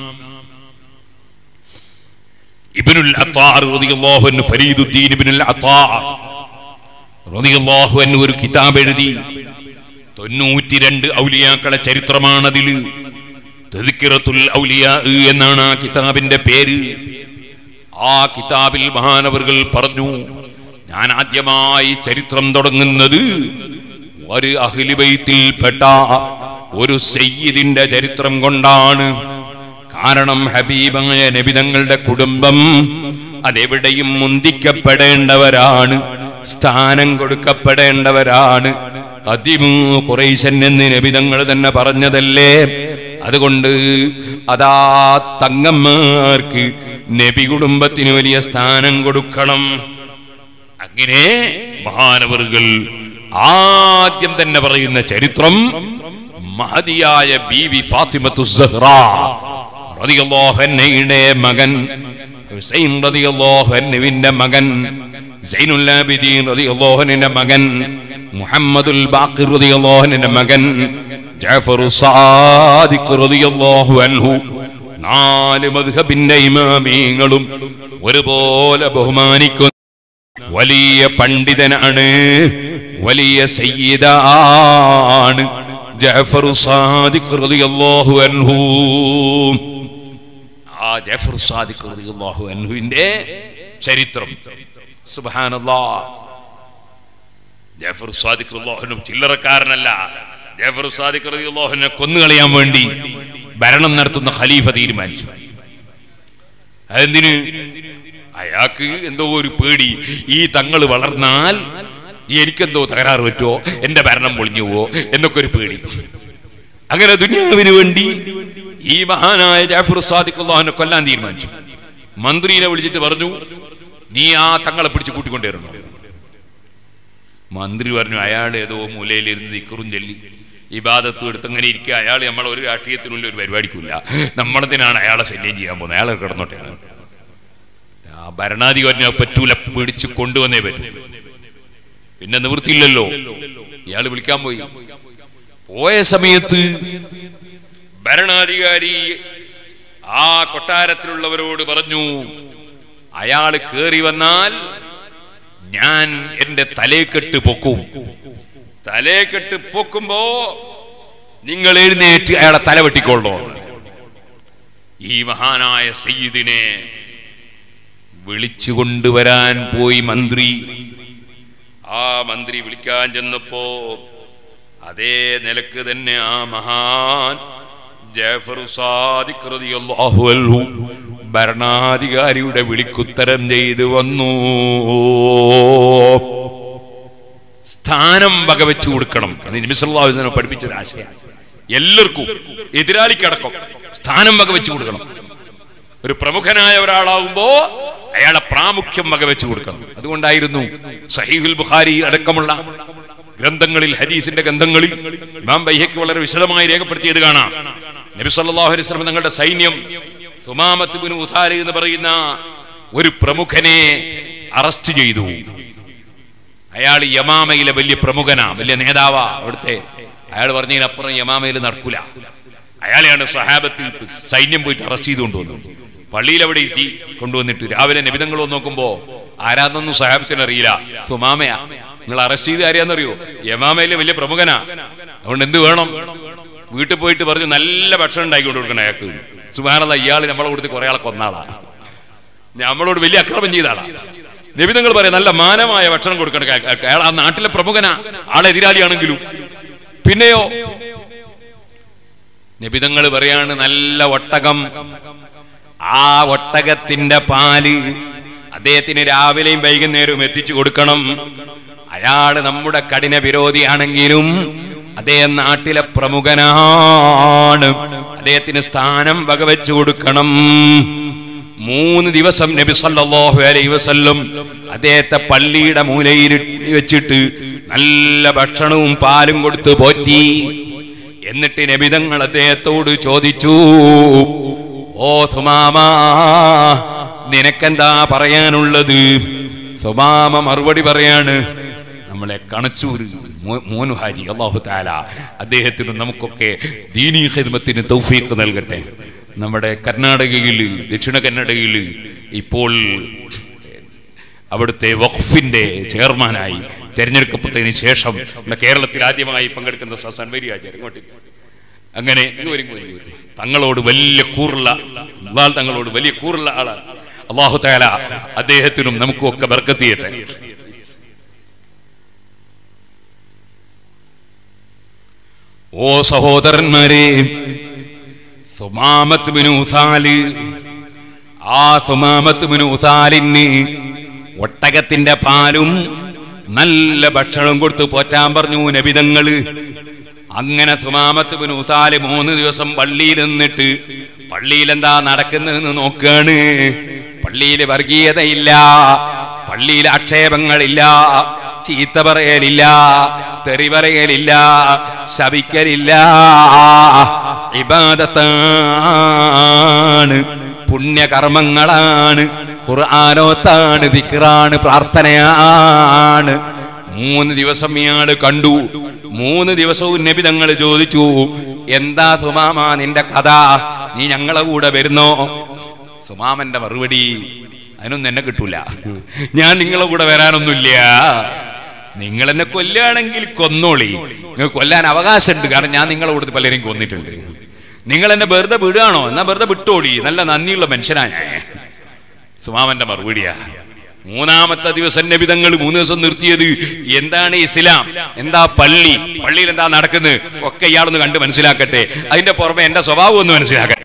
ഇബ്നുൽ അത്താർ റളിയല്ലാഹു അൻഹു ഫരീദുദ്ദീൻ ഇബ്നുൽ അത്താർ റളിയല്ലാഹു അൻഹു ഒരു കിതാബ് എഴുതി തൊണ്ണൂറ്റിരണ്ട് ഔലിയാക്കളെ ചരിത്രമാണതിൽ തെതിക്കിറത്തുൽ ഔലിയാ എന്നാണ് ആ കിതാബിന്റെ പേര് ആ കിതാബിൽ മഹാനവറുകൾ പറഞ്ഞു ഞാൻ ആദ്യമായി ചരിത്രം തുടങ്ങുന്നത് ഒരു അഹ്ലിബൈത്തിൽപ്പെട്ട ഒരു സയ്യിദിന്റെ ചരിത്രം കൊണ്ടാണ് കാരണം ഹബീബായ നബിതങ്ങളുടെ കുടുംബം അതെവിടെയും മുന്തിക്കപ്പെടേണ്ടവരാണ് സ്ഥാനം കൊടുക്കപ്പെടേണ്ടവരാണ് അതിമു കുറൈശൻ എന്ന് നബിതങ്ങൾ തന്നെ പറഞ്ഞതല്ലേ അതുകൊണ്ട് അതാ തങ്ങന്മാർക്ക് നബി കുടുംബത്തിന് വലിയ സ്ഥാനം കൊടുക്കണം അങ്ങനെ മഹാനവറുകൾ ആദ്യം തന്നെ പറയുന്ന ചരിത്രം മഹതിയായ ബീവി ഫാത്തിമത്തു സഹ്റ റളിയല്ലാഹു അൻഹയുടെ മകൻ ഹുസൈൻ റളിയല്ലാഹു അൻഹുവിന്റെ മകൻ സൈനുൽ ആബിദീൻ റളിയല്ലാഹു അൻഹുവിന്റെ മകൻ മുഹമ്മദുൽ ബാഖിർ റളിയല്ലാഹു അൻഹുവിന്റെ മകൻ ജഅഫർ സാദിഖ് റളിയല്ലാഹു അൻഹു നാല് മദ്ഹബിന്റെ ഇമാമീങ്ങളും ഒരുപോലെ ബഹുമാനിക്കുന്നു വലിയ പണ്ഡിതനാണ് വലിയ സയ്യിദാണ് ജഅഫർ സാദിഖ് റളിയല്ലാഹു അൻഹു ആ ജഅഫർ സാദിഖ് റളിയല്ലാഹു അൻഹുവിന്റെ ചരിത്രം സുബ്ഹാനല്ലാഹ് ജഅഫർ സാദിഖ് റളിയല്ലാഹു അൻഹു ചില്ലറക്കാരനല്ല ജഅഫർ സാദിഖ് റളിയല്ലാഹു അൻഹുവിനെ കൊന്നുകളയാൻ വേണ്ടി ഭരണം നടത്തുന്ന ഖലീഫ തീരുമാനിച്ചു അതെന്തിന് അയാൾക്ക് എന്തോ ഒരു പേടി ഈ തങ്ങൾ വളർന്നാൽ എനിക്കെന്തോ തകരാറ് പറ്റുമോ എന്റെ ഭരണം പൊളിഞ്ഞു പോവോ എന്നൊക്കെ ഒരു പേടി അങ്ങനെ ദുനിയാവിന് വേണ്ടി ഈ മഹാനായ ജാഫർ സാദിഖ് അള്ളാഹുനെ കൊല്ലാൻ തീരുമാനിച്ചു മന്ത്രിനെ വിളിച്ചിട്ട് പറഞ്ഞു നീ ആ തങ്ങളെ പിടിച്ച് കൂട്ടിക്കൊണ്ടുവരണം മന്ത്രി പറഞ്ഞു അയാൾ ഏതോ മൂലയിലിരുന്ന് ഇക്കുറും ചൊല്ലി ഇബാദത്തും എടുത്ത് അങ്ങനെ ഇരിക്കുക അയാൾ നമ്മൾ ഒരു രാഷ്ട്രീയത്തിനുള്ളിൽ ഒരു പരിപാടിക്കില്ല നമ്മളതിനാണ് അയാളെ ശല്യം ചെയ്യാൻ പോകുന്നത് അയാളെ കിടന്നോട്ടെ ആ ഭരണാധികാരിനെ പറ്റൂല പിടിച്ച് കൊണ്ടുവന്നേ പറ്റൂ പിന്നെ നിവൃത്തിയില്ലല്ലോ ഇയാൾ വിളിക്കാൻ പോയി പോയ സമയത്ത് ഭരണാധികാരി ആ കൊട്ടാരത്തിലുള്ളവരോട് പറഞ്ഞു അയാൾ കേറി വന്നാൽ ഞാൻ എന്റെ തലേക്കെട്ട് പൊക്കും തലേക്കെട്ട് പൊക്കുമ്പോ നിങ്ങൾ എഴുന്നേറ്റ് അയാളെ തല വെട്ടിക്കൊള്ളോ ഈ മഹാനായ സയ്യിദിനെ വിളിച്ചു കൊണ്ടുവരാൻ പോയി മന്ത്രി ആ മന്ത്രി വിളിക്കാൻ ചെന്നപ്പോ അതേ നിലക്ക് തന്നെ ആ മഹാൻ ജാഫർ സാദിഖ് റളിയല്ലാഹു അൻഹു ഭരണാധികാരിയുടെ വിളിക്കുത്തരം ചെയ്തു വന്നു സ്ഥാനം വകവെച്ചു കൊടുക്കണം അത് നിമിഷല്ലാഹുവിനെ പഠിപ്പിച്ച ഒരു ആശയം എല്ലാവർക്കും എതിരാളിക്കടക്കം സ്ഥാനം വകവെച്ചു കൊടുക്കണം ഒരു പ്രമുഖനായ ഒരാളാവുമ്പോ അയാളെ പ്രാമുഖ്യം വകവെച്ചു കൊടുക്കണം അതുകൊണ്ടായിരുന്നു സഹീഹുൽ ബുഖാരി അടക്കമുള്ള ഗ്രന്ഥങ്ങളിൽ ഹദീസിന്റെ ഗ്രന്ഥങ്ങളിൽ ഇമാം ബൈഹയ്ക്ക് വളരെ വിശദമായി രേഖപ്പെടുത്തിയത് കാണാം നബി സല്ലല്ലാഹു അലൈഹി വസല്ലം തങ്ങളുടെ സൈന്യം സുമാമത്ത് ബിൻ ഉസാരി എന്ന് പറയുന്ന ഒരു പ്രമുഖനെ അറസ്റ്റ് ചെയ്തു അയാൾ യമാമയിലെ വലിയ പ്രമുഖനാ വലിയ നേതാവാ അവിടുത്തെ അയാൾ പറഞ്ഞതിനപ്പുറം യമാമയിൽ നടക്കൂല അയാളെയാണ് സഹാബത്ത് സൈന്യം പോയിട്ട് അറസ്റ്റ് ചെയ്ത് കൊണ്ടുവന്നത് പള്ളിയിൽ അവിടെ എത്തി കൊണ്ടുവന്നിട്ട് രാവിലെ നിബിധങ്ങൾ നോക്കുമ്പോ ആരാന്നൊന്നും സഹാബത്തിന് അറിയില്ല സുമാമയാ നിങ്ങൾ അറസ്റ്റ് ചെയ്ത് ആരെയാന്നറിയോ യമാമയിലെ വലിയ പ്രമുഖനാ അതുകൊണ്ട് എന്ത് വേണം വീട്ടിൽ പോയിട്ട് പറഞ്ഞു നല്ല ഭക്ഷണം ഉണ്ടാക്കിക്കൊണ്ട് കൊടുക്കണം അയാൾക്ക് സുമാനല്ല ഇയാൾ നമ്മളെ കൊടുത്ത് കുറെ ആളെ കൊന്നാളാ നമ്മളോട് വലിയ അക്രമം ചെയ്ത ആളാ നിബിധങ്ങൾ പറയാം നല്ല മാനമായ ഭക്ഷണം കൊടുക്കണം അയാൾക്ക്. അയാൾ ആ നാട്ടിലെ പ്രമുഖനാ ആളെതിരാളിയാണെങ്കിലും പിന്നെയോ നിബിധങ്ങൾ പറയാണ് നല്ല ഒട്ടകം ആ ഒട്ടകത്തിന്റെ പാല് അദ്ദേഹത്തിന് രാവിലെയും വൈകുന്നേരവും എത്തിച്ചു കൊടുക്കണം അയാള് നമ്മുടെ കഠിന വിരോധിയാണെങ്കിലും അദ്ദേഹം നാട്ടിലെ പ്രമുഖനാണ് അദ്ദേഹത്തിന് സ്ഥാനം വകവെച്ചു കൊടുക്കണം മൂന്ന് ദിവസം നബി സല്ലല്ലാഹു അലൈഹി വസല്ലം അദ്ദേഹത്തെ പള്ളിയുടെ മൂലയിൽ വെച്ചിട്ട് നല്ല ഭക്ഷണവും പാലും കൊടുത്ത് പോറ്റി എന്നിട്ട് നബിതങ്ങൾ അദ്ദേഹത്തോട് ചോദിച്ചു ഓ സുമാമ നിനക്കെന്താ പറയാനുള്ളത് സുമാമ മറുപടി പറയാണ് നമ്മളെ കണച്ചൂര് മോ- മോനു ഹാജി അള്ളാഹു താല അദ്ദേഹത്തിന് നമുക്കൊക്കെ ദീനീ ഖിദ്മത്തിന് തൗഫീഖ് നൽകട്ടെ നമ്മുടെ കർണാടകയിൽ ദക്ഷിണ കന്നഡയിൽ ഇപ്പോൾ അവിടുത്തെ വഖഫിന്റെ ചെയർമാനായി തെരഞ്ഞെടുക്കപ്പെട്ടതിന് ശേഷം നമ്മുടെ കേരളത്തിൽ ആദ്യമായി പങ്കെടുക്കുന്ന സസാൻ വരി ആചാര്യ ഇങ്ങോട്ട് അങ്ങനെ ഇങ്ങ് വരും, ഇങ്ങ് വരും, ഇങ്ങ് വരും. തങ്ങളോട് വലിയ കൂറുള്ള അള്ളാഹ് തങ്ങളോട് വലിയ കൂറുള്ള ആളാണ് അള്ളാഹു താല അദ്ദേഹത്തിനും നമുക്കും ഒക്കെ ബർക്കത്ത് ചെയ്യട്ടെ ഓ സഹോദരന്മാരെ സുമാമത്ത് ബിനു ഉസാല് ആ സുമാമത്ത് ബിനു ഉസാലിന് ഒട്ടകത്തിന്റെ പാലും നല്ല ഭക്ഷണം കൊടുത്ത് പോറ്റാൻ പറഞ്ഞു നബിതങ്ങള് അങ്ങനെ സുമാമത്ത് ബിനു ഉസാല് മൂന്ന് ദിവസം പള്ളിയിൽ നിന്നിട്ട് പള്ളിയിൽ എന്താ നടക്കുന്നതെന്ന് നോക്കുകയാണ് പള്ളിയിൽ വർഗീയതയില്ല പള്ളിയിൽ ആക്ഷേപങ്ങളില്ല ചീത്ത പറയലില്ല തെറി പറയലില്ല ശപിക്കലില്ല ഇബാദത്താണ് പുണ്യകർമ്മങ്ങളാണ് ഖുർആാനോത്താണ് ദിക്റാണ് പ്രാർത്ഥനയാണ് മൂന്ന് ദിവസം ഇയാള് കണ്ടു മൂന്ന് ദിവസവും നബി തങ്ങൾ ചോദിച്ചു എന്താ സുമാമ നിന്റെ കഥ നീ ഞങ്ങളെ കൂടെ വരുന്നോ സുമാമന്റെ മറുപടി അതിനൊന്നും എന്നെ കിട്ടൂല ഞാൻ നിങ്ങളെ കൂടെ വരാനൊന്നുമില്ല നിങ്ങൾ എന്നെ കൊല്ലുകയാണെങ്കിൽ കൊന്നോളി നിങ്ങൾ കൊല്ലാൻ അവകാശമുണ്ട് കാരണം ഞാൻ നിങ്ങളെ കൂടെ പലരെയും കൊന്നിട്ടുണ്ട് നിങ്ങൾ എന്നെ വെറുതെ വിടുകയാണോ എന്നാ വെറുതെ വിട്ടോളി നല്ല നന്ദിയുള്ള മനുഷ്യനാണ് ഞാൻ സുമാമന്റെ മറുപടിയാ മൂന്നാമത്തെ ദിവസം നബിതങ്ങൾ മൂന്ന് ദിവസം നിർത്തിയത് എന്താണ് ഇസ്ലാം എന്താ പള്ളി പള്ളിയിൽ എന്താ നടക്കുന്നത് ഒക്കെ ഇയാളൊന്ന് കണ്ട് മനസ്സിലാക്കട്ടെ അതിന്റെ പുറമെ എന്റെ സ്വഭാവം ഒന്ന് മനസ്സിലാക്കട്ടെ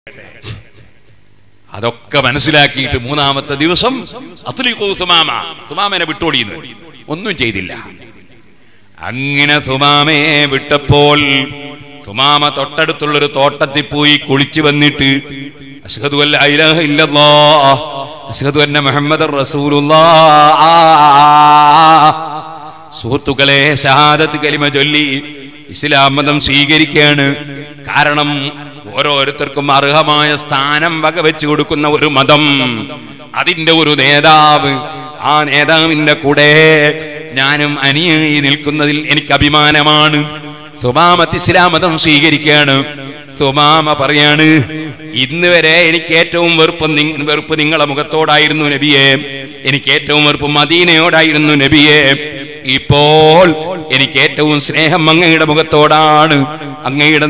അതൊക്കെ മനസ്സിലാക്കിയിട്ട് മൂന്നാമത്തെ ദിവസം അത്ലിഖൂ സുമാമ സുമാമനെ വിട്ടോടിയെന്ന് ഒന്നും ചെയ്തില്ല അങ്ങനെ സുമാമയെ വിട്ടപ്പോൾ സുമാമ തൊട്ടടുത്തുള്ളൊരു തോട്ടത്തിൽ പോയി കുളിച്ചു വന്നിട്ട് അഷ്ഹദു അല്ല ഇലാഹ ഇല്ലല്ലാഹ് അഷ്ഹദു അന്ന മുഹമ്മദ് സുഹൃത്തുക്കളെ ഷഹാദത്ത് കലിമ ചൊല്ലി ഇസ്ലാം മതം സ്വീകരിക്കുകയാണ് കാരണം ഓരോരുത്തർക്കും അർഹമായ സ്ഥാനം വകവെച്ചു കൊടുക്കുന്ന ഒരു മതം അതിന്റെ ഒരു നേതാവ് ആ നേതാവിന്റെ കൂടെ ഞാനും അനിയായി നിൽക്കുന്നതിൽ എനിക്ക് അഭിമാനമാണ് സുമാമത്ത് ഇസ്ലാം മതം സ്വീകരിക്കുകയാണ് സുമാമ പറയാണ് ഇന്ന് വരെ എനിക്ക് ഏറ്റവും വെറുപ്പ് നി- വെറുപ്പ് നിങ്ങളെ മുഖത്തോടായിരുന്നു നബിയെ എനിക്ക് ഏറ്റവും വെറുപ്പ് മദീനയോടായിരുന്നു നബിയെ ഇപ്പോൾ എനിക്ക് ഏറ്റവും സ്നേഹം അങ്ങയുടെ മുഖത്തോടാണ് അങ്ങയുടെ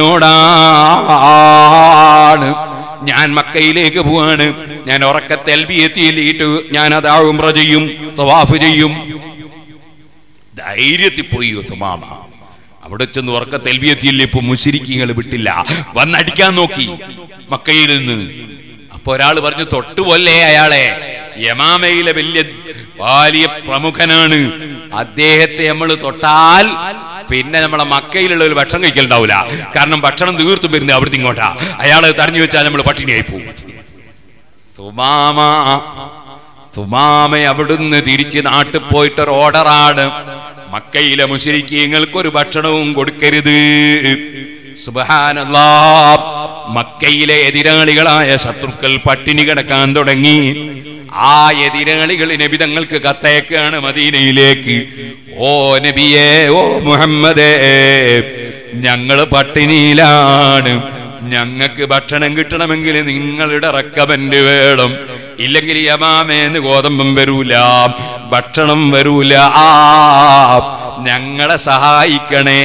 നാടിനോടാണ് ഞാൻ മക്കയിലേക്ക് പോവാണ് ഞാൻ ഉറക്കത്തെ എൽബിയെത്തിയിട്ട് ഞാൻ അതാ ഉംറ ചെയ്യും തവാഫ് ചെയ്യും ധൈര്യത്തിൽ പോയി ഉസ്മാമ അവിടെ ചെന്ന് ഉറക്ക തെൽവിയെത്തിയില്ല ഇപ്പൊ മുശിരിക്കിങ്ങൾ വിട്ടില്ല വന്നടിക്കാൻ നോക്കി മക്കയിൽ നിന്ന് അപ്പൊ ഒരാൾ പറഞ്ഞു തൊട്ടുപോലെ അയാളെ യമാമയിലെ വലിയ വലിയ പ്രമുഖനാണ് അദ്ദേഹത്തെ നമ്മൾ തൊട്ടാൽ പിന്നെ നമ്മളെ മക്കയിലുള്ള ഒരു ഭക്ഷണം കഴിക്കലുണ്ടാവില്ല കാരണം ഭക്ഷണം തീർത്തും വരുന്നത് അവിടുത്തെ ഇങ്ങോട്ടാ അയാളെ തടഞ്ഞു വെച്ചാൽ നമ്മൾ പട്ടിണിയായി പോകും സുമാമ സുമാമ അവിടുന്ന് തിരിച്ച് നാട്ടിൽ പോയിട്ടൊരു ഓർഡറാണ് മക്കയിലെ മുശരിക്കീങ്ങൾക്ക് ഒരു ഭക്ഷണവും കൊടുക്കരുത് സുബഹാനല്ലാ മക്കയിലെ എതിരാളികളായ ശത്രുക്കൾ പട്ടിണി കിടക്കാൻ തുടങ്ങി ആ എതിരാളികൾ നബി തങ്ങൾക്ക് കത്തയക്കാണ് മദീനയിലേക്ക് ഓ നബിയേ ഓ മുഹമ്മദേ ഞങ്ങള് പട്ടിണിയിലാണ് ഞങ്ങൾക്ക് ഭക്ഷണം കിട്ടണമെങ്കിൽ നിങ്ങളുടെ റെക്കമെന്റ് വേണം ഇല്ലെങ്കിൽ യമാമേന്ന് ഗോതമ്പം വരൂല ഭക്ഷണം വരൂല ആ ഞങ്ങളെ സഹായിക്കണേ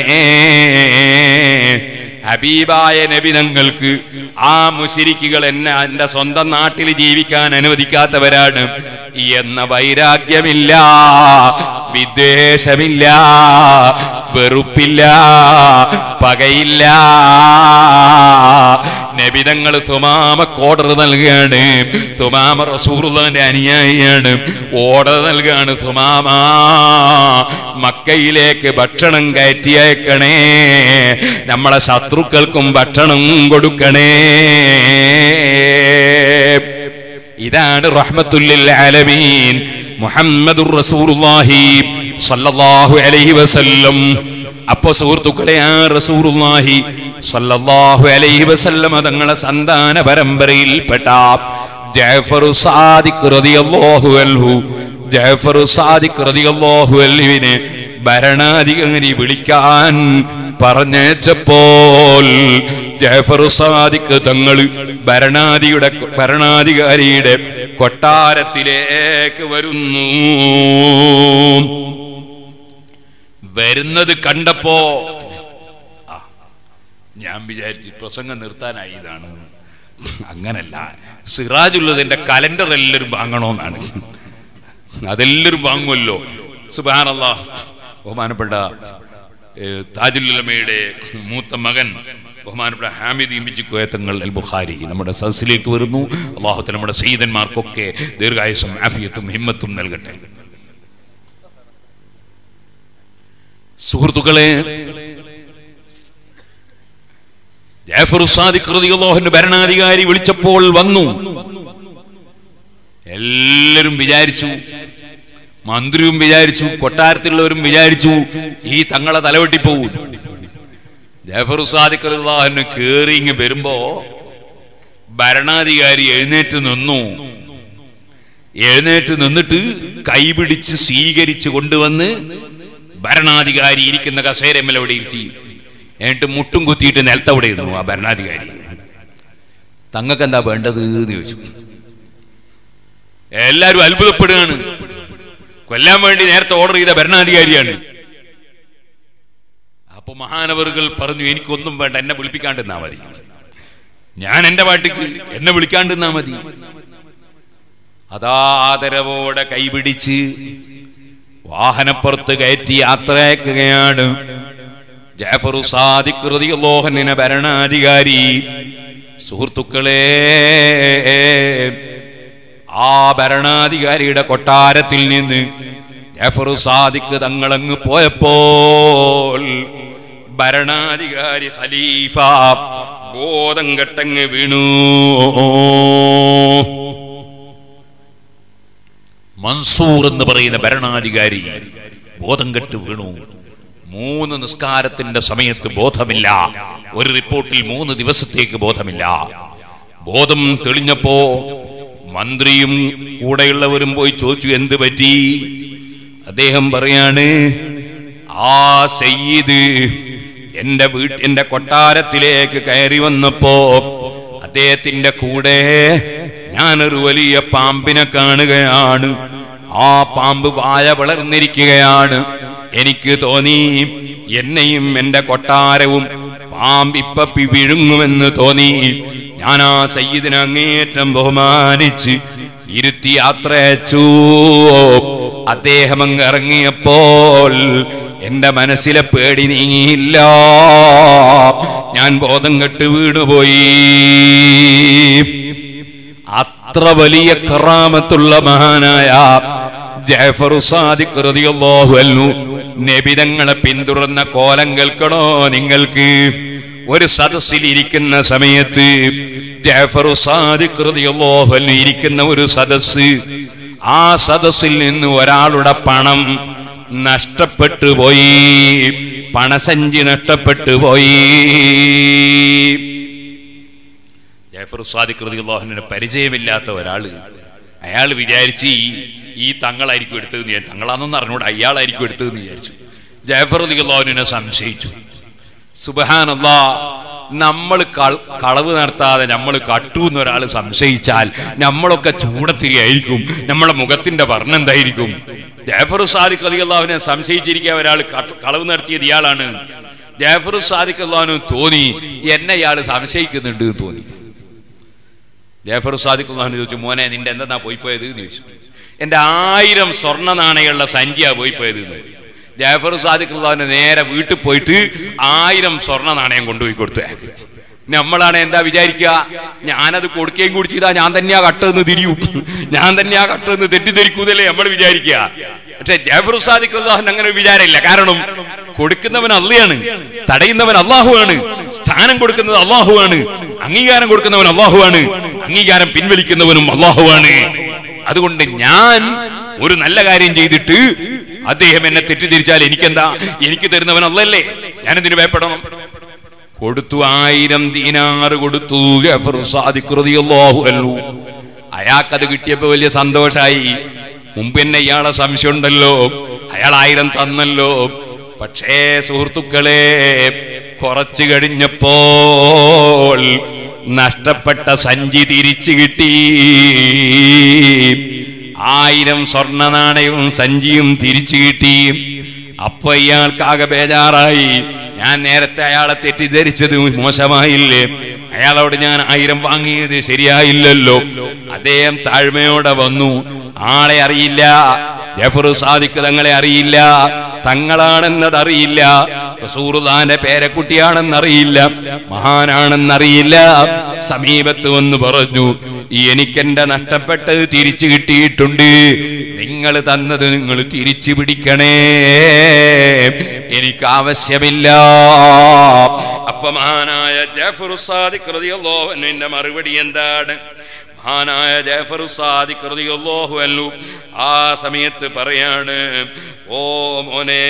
ഹബീബായ നബി ഞങ്ങൾക്ക് ആ മുശിരിക്കുകൾ എന്നെ എന്റെ സ്വന്തം നാട്ടിൽ ജീവിക്കാൻ അനുവദിക്കാത്തവരാണ് എന്ന വൈരാഗ്യമില്ല വിദ്വേഷമില്ല വെറുപ്പില്ല പകയില്ല നബിതങ്ങൾ സുമാമക്ക് ഓർഡർ നൽകുകയാണ് സുമാമ റസൂറുള്ളാന്റെ അനുയായിയാണ് ഓർഡർ നൽകുകയാണ് സുമാമ മക്കയിലേക്ക് ഭക്ഷണം കയറ്റി അയക്കണേ നമ്മളെ ശത്രുക്കൾക്കും ഭക്ഷണം കൊടുക്കണേ ഇതാണ് റഹ്മത്തുല്ലിൽ ആലമീൻ മുഹമ്മദുർ റസൂലുള്ളാഹി സല്ലല്ലാഹു അലൈഹി വസല്ലം അപ്പോ സുഹൃത്തുക്കളെ ആ റസൂലുള്ളാഹി സല്ലല്ലാഹു അലൈഹി വസല്ലം തങ്ങളെ സന്താന പരമ്പരയിൽപ്പെട്ട ജഅഫർ സാദിഖ് റളിയല്ലാഹു അൻഹു ജഅഫർ സാദിഖ് റളിയല്ലാഹു അൻഹുവിനെ ഭരണാധികാരി വിളിക്കാൻ പറഞ്ഞേച്ചപ്പോൾ ജഫർ സാദിഖ് തങ്ങൾ ഭരണാധിയുടെ ഭരണാധികാരിയുടെ കൊട്ടാരത്തിലേക്ക് വരുന്നു വരുന്നത് കണ്ടപ്പോ ആ, ഞാൻ വിചാരിച്ചു പ്രസംഗം നിർത്താനായി ഇതാണ് അങ്ങനല്ല സിറാജുള്ളതിന്റെ കലണ്ടർ എല്ലാവരും വാങ്ങണമെന്നാണ് അതെല്ലാവരും വാങ്ങുമല്ലോ സുബാനല്ല ബഹുമാനപ്പെട്ട ഏഹ്, താജുലുലമയുടെ മൂത്ത മകൻ ബഹുമാനപ്പെട്ട ഹാമിദ് ഇമ്പിജി കോയത്തങ്ങൾ അൽ ബുഖാരി നമ്മുടെ സദസ്സിലേക്ക് വരുന്നു അള്ളാഹുത്തെ നമ്മുടെ സയ്യിദന്മാർക്കൊക്കെ ദീർഘായുസും ആഫിയത്തും ഹിമ്മത്തും നൽകട്ടെ സുഹൃത്തുക്കളെ ജാഫർ സാദിഖ് റളിയല്ലാഹുവിന്റെ ഭരണാധികാരി വിളിച്ചപ്പോൾ വന്നു എല്ലാവരും വിചാരിച്ചു മന്ത്രിയും വിചാരിച്ചു കൊട്ടാരത്തിലുള്ളവരും വിചാരിച്ചു ഈ തങ്ങളെ തലവെട്ടിപ്പോവും ജാഫർ സാദിഖ് റളിയല്ലാഹുവിന് കേറി ഇങ്ങ് വരുമ്പോ ഭരണാധികാരി എഴുന്നേറ്റ് നിന്നു എഴുന്നേറ്റ് നിന്നിട്ട് കൈപിടിച്ച് സ്വീകരിച്ച് കൊണ്ടുവന്ന് ഭരണാധികാരി ഇരിക്കുന്ന കസേരമ്മൽ അവിടെ ഇരുത്തി എന്നിട്ട് മുട്ടും കുത്തിയിട്ട് നിലത്തവിടെ ഇരുന്നു ആ ഭരണാധികാരി തങ്ങൾക്ക് എന്താ വേണ്ടത് എന്ന് ചോദിച്ചു എല്ലാരും അത്ഭുതപ്പെടുകയാണ് കൊല്ലാൻ വേണ്ടി നേരത്തെ ഓർഡർ ചെയ്ത ഭരണാധികാരിയാണ് അപ്പൊ മഹാനവറുകൾ പറഞ്ഞു എനിക്കൊന്നും വേണ്ട എന്നെ വിളിപ്പിക്കാണ്ടിരുന്നാ മതി ഞാൻ എന്റെ പാട്ടിക്ക് എന്നെ വിളിക്കാണ്ടിരുന്നാ മതി അതാദരവോടെ കൈപിടിച്ച് വാഹനപ്പുറത്ത് കയറ്റി യാത്രയാക്കുകയാണ് ജാഫർ സാദിഖ് റളിയല്ലാഹുവിനെ ഭരണാധികാരി സുഹൃത്തുക്കളെ ആ ഭരണാധികാരിയുടെ കൊട്ടാരത്തിൽ നിന്ന് ജാഫർ സാദിഖ് തങ്ങളങ്ങ് പോയപ്പോൾ ഭരണാധികാരി ഖലീഫ ബോധം കെട്ടങ്ങ് വീണു മൻസൂർ എന്ന് പറയുന്ന ഭരണാധികാരി ബോധം കെട്ട് വീണു മൂന്ന് നിസ്കാരത്തിന്റെ സമയത്ത് ബോധമില്ല ഒരു റിപ്പോർട്ടിൽ മൂന്ന് ദിവസത്തേക്ക് ബോധമില്ല ബോധം തെളിഞ്ഞപ്പോ മന്ത്രിയും കൂടെയുള്ളവരും പോയി ചോദിച്ചു എന്ത് പറ്റി അദ്ദേഹം പറയാണ് ആ സയ്യിദ് എന്റെ വീട്ട് എന്റെ കൊട്ടാരത്തിലേക്ക് കയറി വന്നപ്പോ അദ്ദേഹത്തിന്റെ കൂടെ ഞാനൊരു വലിയ പാമ്പിനെ കാണുകയാണ് ആ പാമ്പ് വായ വളർന്നിരിക്കുകയാണ് എനിക്ക് തോന്നി എന്നെയും എന്റെ കൊട്ടാരവും പാമ്പ് ഇപ്പൊ പി- വിഴുങ്ങുമെന്ന് തോന്നി ഞാൻ ആ സയ്യിദിനെ അങ്ങേറ്റം ബഹുമാനിച്ച് ഇരുത്തി യാത്ര അയച്ചു അദ്ദേഹം അങ്ങ് ഇറങ്ങിയപ്പോൾ എന്റെ മനസ്സിലെ പേടി നീങ്ങിയില്ല ഞാൻ ബോധം കെട്ട് വീണുപോയി അത്ര വലിയ കറാമത്തുള്ള മഹാനായ ജാഫർ സാദിഖ് റളിയല്ലാഹു അൻഹു നബിതങ്ങളെ പിന്തുടർന്ന കോലം കേൾക്കണോ നിങ്ങൾക്ക് ഒരു സദസ്സിൽ ഇരിക്കുന്ന സമയത്ത് ജാഫർ സാദിഖ് റളിയല്ലാഹു അൻഹു ഇരിക്കുന്ന ഒരു സദസ്സ് ആ സദസ്സിൽ നിന്ന് ഒരാളുടെ പണം നഷ്ടപ്പെട്ടു പോയി പണസഞ്ചി നഷ്ടപ്പെട്ടു പോയി ജാഫർ സാദിഖ് റളിയല്ലാഹുവിനെ പരിചയമില്ലാത്ത ഒരാള് അയാൾ വിചാരിച്ച് ഈ ഈ തങ്ങളായിരിക്കും എടുത്തതെന്ന് ഞാൻ തങ്ങളാണെന്ന് അറിഞ്ഞൂടെ അയാളായിരിക്കും എടുത്തതെന്ന് വിചാരിച്ചു ജാഫർ റളിയല്ലാഹുവിനെ സംശയിച്ചു സുബഹാനല്ലാ നമ്മൾ കളവ് നടത്താതെ നമ്മൾ കട്ടു എന്നൊരാൾ സംശയിച്ചാൽ നമ്മളൊക്കെ ചൂടത്തിരിയായിരിക്കും നമ്മളെ മുഖത്തിന്റെ വർണ്ണം എന്തായിരിക്കും ജാഫർ സാദിഖ് റളിയല്ലാഹുവിനെ സംശയിച്ചിരിക്കുക ഒരാൾ ക- കളവ് നടത്തിയത് ഇയാളാണ് ജാഫർ സാദിഖ് അള്ളാഹുവിന് തോന്നി എന്നെ ഇയാൾ സംശയിക്കുന്നുണ്ട് എന്ന് തോന്നി ജാഫർ സാദിഖ് അള്ളാഹുവിന് ചോദിച്ചു മോനെ നിന്റെ എന്താ പോയി പോയത് എന്ന് ചോദിച്ചു എന്റെ ആയിരം സ്വർണ്ണ നാണയമുള്ള സഞ്ചിയാ പോയി പോയത് എന്ന് ജാഫർ സാദിഖ് അള്ളാഹുവിന് നേരെ വീട്ടിൽ പോയിട്ട് ആയിരം സ്വർണ്ണ നാണയം കൊണ്ടുപോയി കൊടുത്തു അയാൾക്ക് നമ്മളാണ് എന്താ വിചാരിക്കുക ഞാനത് കൊടുക്കുകയും കൂടി ചെയ്താൽ ഞാൻ തന്നെയാ കട്ടെന്ന് തിരിയും ഞാൻ തന്നെയാ കട്ടെന്ന് തെറ്റിദ്ധരിക്കൂതല്ലേ നമ്മൾ വിചാരിക്കുക പക്ഷെ ജാഫർ സാദിഖ് അള്ളാഹുവിന് അങ്ങനെ ഒരു വിചാരമില്ല കാരണം കൊടുക്കുന്നവൻ അള്ളയാണ് തടയുന്നവൻ അള്ളാഹുവാണ് സ്ഥാനം കൊടുക്കുന്നത് അള്ളാഹുവാണ് അംഗീകാരം കൊടുക്കുന്നവൻ അള്ളാഹുവാണ് അംഗീകാരം പിൻവലിക്കുന്നവനും അള്ളാഹുവാണ് അതുകൊണ്ട് ഞാൻ ഒരു നല്ല കാര്യം ചെയ്തിട്ട് അദ്ദേഹം എന്നെ തെറ്റിദ്ധരിച്ചാൽ എനിക്കെന്താ എനിക്ക് തരുന്നവൻ അല്ലല്ലേ ഞാനെന്തിനു ഭയപ്പെടണം കൊടുത്തു ആയിരം ദീനാറ് കൊടുത്തു ഗഫർ സാദിഖ് റളിയല്ലാഹു അൻഹു അയാൾക്കത് കിട്ടിയപ്പോ വലിയ സന്തോഷായി മുമ്പ് എന്നെ ഇയാളെ സംശയം ഉണ്ടല്ലോ അയാൾ ആയിരം തന്നല്ലോ പക്ഷേ സുഹൃത്തുക്കളെ കുറച്ചു കഴിഞ്ഞപ്പോൾ നഷ്ടപ്പെട്ട സഞ്ചി തിരിച്ചു കിട്ടി ആയിരം സ്വർണ്ണ നാണയവും സഞ്ചിയും തിരിച്ചു കിട്ടി അപ്പൊ ഇയാൾക്കാകെ ബേജാറായി ഞാൻ നേരത്തെ അയാളെ തെറ്റിദ്ധരിച്ചത് മോശമായില്ലേ അയാളോട് ഞാൻ ആയിരം വാങ്ങിയത് ശരിയായില്ലല്ലോ അദ്ദേഹം താഴ്മയോടെ വന്നു ആളെ അറിയില്ല ജഫർ സാദിഖ് തങ്ങളെ അറിയില്ല തങ്ങളാണെന്നത് അറിയില്ല റസൂറുദാന്റെ പേരക്കുട്ടിയാണെന്നറിയില്ല മഹാനാണെന്നറിയില്ല സമീപത്ത് വന്ന് പറഞ്ഞു എനിക്കെന്റെ നഷ്ടപ്പെട്ടത് തിരിച്ചു കിട്ടിയിട്ടുണ്ട് നിങ്ങൾ തന്നത് നിങ്ങൾ തിരിച്ചു പിടിക്കണേ എനിക്ക് ആവശ്യമില്ല അപ്പൊ മഹാനായ ജാഫർ സാദിഖ് റളിയല്ലാഹു അൻഹുവിന്റെ മറുപടി എന്താണ് മഹാനായ ജാഫർ സാദിഖ് റളിയല്ലാഹു അൻഹു ആ സമയത്ത് പറയാണ് ഓ മോനെ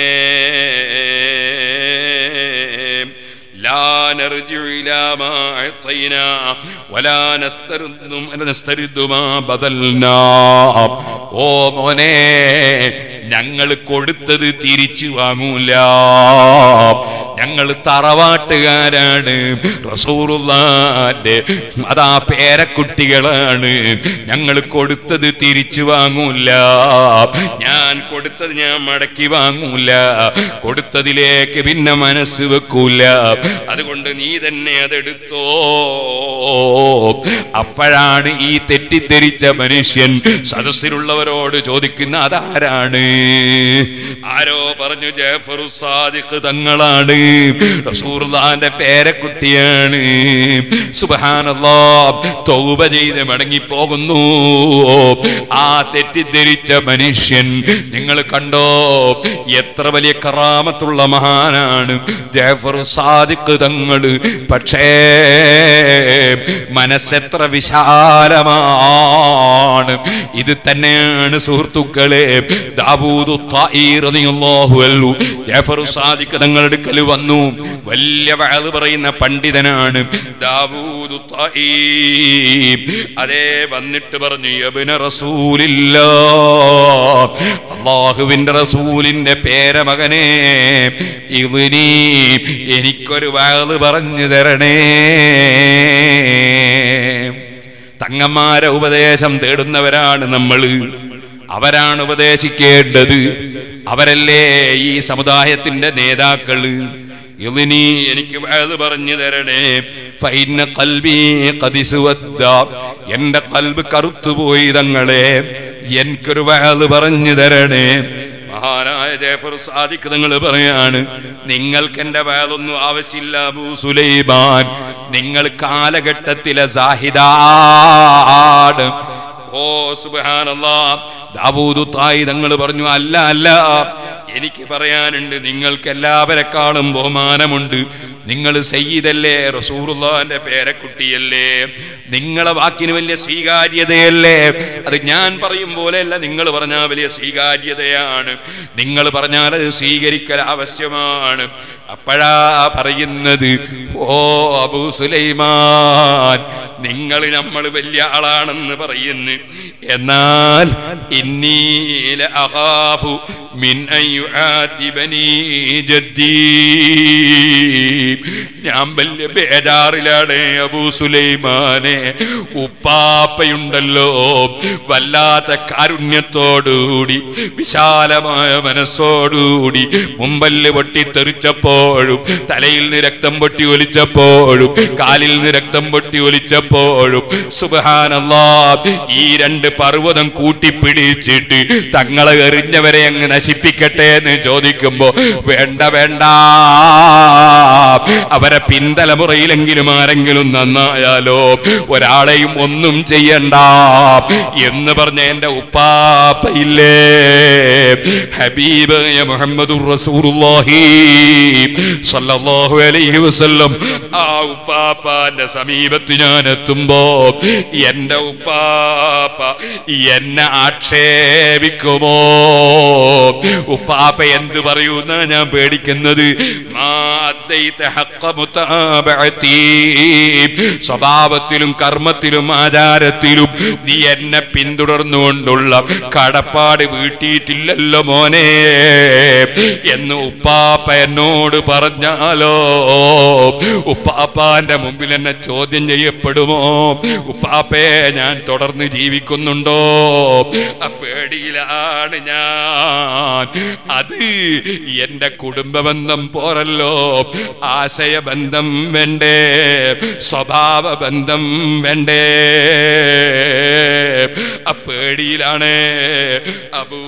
لا نرجع إلى ما أعطينا ولا نسترد نسترد ما بذلنا ഓ മോനെ ഞങ്ങൾ കൊടുത്തത് തിരിച്ചു വാങ്ങൂല ഞങ്ങൾ തറവാട്ടുകാരാണ് റസൂറുള്ളാന്റെ അതാ പേരക്കുട്ടികളാണ് ഞങ്ങൾ കൊടുത്തത് തിരിച്ചു വാങ്ങൂല ഞാൻ കൊടുത്തത് ഞാൻ മടക്കി വാങ്ങൂല കൊടുത്തതിലേക്ക് പിന്നെ മനസ്സ് വെക്കൂല അതുകൊണ്ട് നീ തന്നെ അതെടുത്തോ അപ്പോഴാണ് ഈ തെറ്റിദ്ധരിച്ച മനുഷ്യൻ സദസ്സിലുള്ളവരോട് ചോദിക്കുന്ന അതാരാണ് ആരോ പറഞ്ഞു ജാഫറു സാദിഖ് തങ്ങളാണ് റസൂർദാന്റെ പേരക്കുട്ടിയാണ് സുബഹാനല്ലാ തൗബ ചെയ്ത് മടങ്ങി പോകുന്നു ആ തെറ്റിദ്ധരിച്ച മനുഷ്യൻ നിങ്ങൾ കണ്ടോ എത്ര വലിയ കറാമത്തുള്ള മഹാനാണ് ജാഫർ സാദിഖ് തങ്ങള് പക്ഷേ മനസ്സെത്ര വിശാലമാണ് ഇത് തന്നെയാണ് സുഹൃത്തുക്കളെ ദാവൂദു ത്വാഈ റളിയല്ലാഹു അൻഹു ജാഫർ സാദിഖ് തങ്ങളുടെ അടുക്കൽ വന്നു വന്നു വലിയ വഴത് പറയുന്ന പണ്ഡിതനാണ് ദാവൂദ് ത്വഈബ്. അതേ വന്നിട്ട് പറഞ്ഞു യബ്ന റസൂലില്ല അള്ളാഹുവിന്റെ റസൂലിന്റെ പേരമകനെ ഇതിനി എനിക്കൊരു വഴത് പറഞ്ഞു തരണേ തങ്ങന്മാരെ ഉപദേശം തേടുന്നവരാണ് നമ്മൾ അവരാണ് ഉപദേശിക്കേണ്ടത് അവരല്ലേ ഈ സമുദായത്തിന്റെ നേതാക്കള് ഇതിനി എനിക്ക് വയത് പറഞ്ഞു തരണേ ഫൈന കൽബി കതിസുവദ്ദ എന്റെ കൽബ് കറുത്തുപോയി തങ്ങളെ എനിക്കൊരു വയത് പറഞ്ഞു തരണേ മഹാനായ ജയഫർ സാദിഖ് നിങ്ങൾ പറയാണ് നിങ്ങൾക്ക് എന്റെ വേലൊന്നും ആവശ്യമില്ല അബൂ സുലൈമാൻ നിങ്ങൾ കാലഘട്ടത്തിലെ സാഹിദാണ് ഓ സുബാനല്ലാ ദാവൂദു തായി തങ്ങൾ പറഞ്ഞു അല്ല അല്ല എനിക്ക് പറയാനുണ്ട് നിങ്ങൾക്ക് എല്ലാവരെക്കാളും ബഹുമാനമുണ്ട് നിങ്ങൾ സയ്യിദല്ലേ റസൂറുള്ളാന്റെ പേരക്കുട്ടിയല്ലേ നിങ്ങളെ വാക്കിന് വലിയ സ്വീകാര്യതയല്ലേ അത് ഞാൻ പറയും പോലെയല്ല നിങ്ങൾ പറഞ്ഞാൽ വലിയ സ്വീകാര്യതയാണ് നിങ്ങൾ പറഞ്ഞാൽ അത് സ്വീകരിക്കൽ ആവശ്യമാണ് അപ്പോഴാ പറയുന്നത് ഓ അബൂ സുലൈമാൻ നിങ്ങൾ നമ്മൾ വലിയ ആളാണെന്ന് പറയുന്നു എന്നാൽ ഇന്നീല അഹാഫു മിൻ അൻ യുആതിബനി ജദ്ദീ ഞാൻ വലിയ ബേജാറിലാണ് അബൂ സുലൈമാനെ ഉപ്പാപ്പയുണ്ടല്ലോ വല്ലാത്ത കാരുണ്യത്തോടുകൂടി വിശാലമായ മനസ്സോടുകൂടി മുമ്പല്ല് പൊട്ടിത്തെറിച്ചപ്പോഴും തലയിൽ നിന്ന് രക്തം പൊട്ടി ഒലിച്ചപ്പോഴും കാലിൽ നിന്ന് രക്തം പൊട്ടി ഒലിച്ചപ്പോഴും സുബഹാനല്ലാ ഈ രണ്ട് പർവ്വതം കൂട്ടിപ്പിടിച്ചിട്ട് തങ്ങളെ എറിഞ്ഞവരെ അങ്ങ് നശിപ്പിക്കട്ടെ എന്ന് ചോദിക്കുമ്പോ വേണ്ട വേണ്ട അവരെ പിന്തലമുറയിലെങ്കിലും ആരെങ്കിലും നന്നായാലോ ഒരാളെയും ഒന്നും ചെയ്യണ്ട എന്ന് പറഞ്ഞ എന്റെ ഉപ്പാപ്പയില്ലേ ഹബീബ് മുഹമ്മദ് റസൂലുള്ളാഹി സല്ലല്ലാഹു അലൈഹി വസല്ലം ആ ഉപ്പാപ്പാന്റെ സമീപത്ത് ഞാൻ എത്തുമ്പോ എന്റെ ഉപ്പാപ്പ എന്നെ ആക്ഷേപിക്കുമോ ഉപ്പാപ്പ എന്ത് പറയുന്ന ഞാൻ പേടിക്കുന്നത് മാ അദ്ദൈത ഹഖ്ഖ മുതാബഅതി. സ്വഭാവത്തിലും കർമ്മത്തിലും ആചാരത്തിലും നീ എന്നെ പിന്തുടർന്നുകൊണ്ടുള്ള കടപ്പാട് വീട്ടിയിട്ടില്ലല്ലോ മോനെ എന്ന് ഉപ്പാപ്പ എന്നോട് പറഞ്ഞാലോ ഉപ്പാപ്പാന്റെ മുമ്പിൽ എന്നെ ചോദ്യം ചെയ്യപ്പെടുമോ ഉപ്പാപ്പയെ ഞാൻ തുടർന്ന് ജീവിക്കുന്നുണ്ടോ ആ പേടിയിലാണ് ഞാൻ അത് എന്റെ കുടുംബ ബന്ധം പോരല്ലോ ആശയബന്ധം വേണ്ടേ സ്വഭാവ ബന്ധം വേണ്ടേ ആ പേടിയിലാണ് അബൂ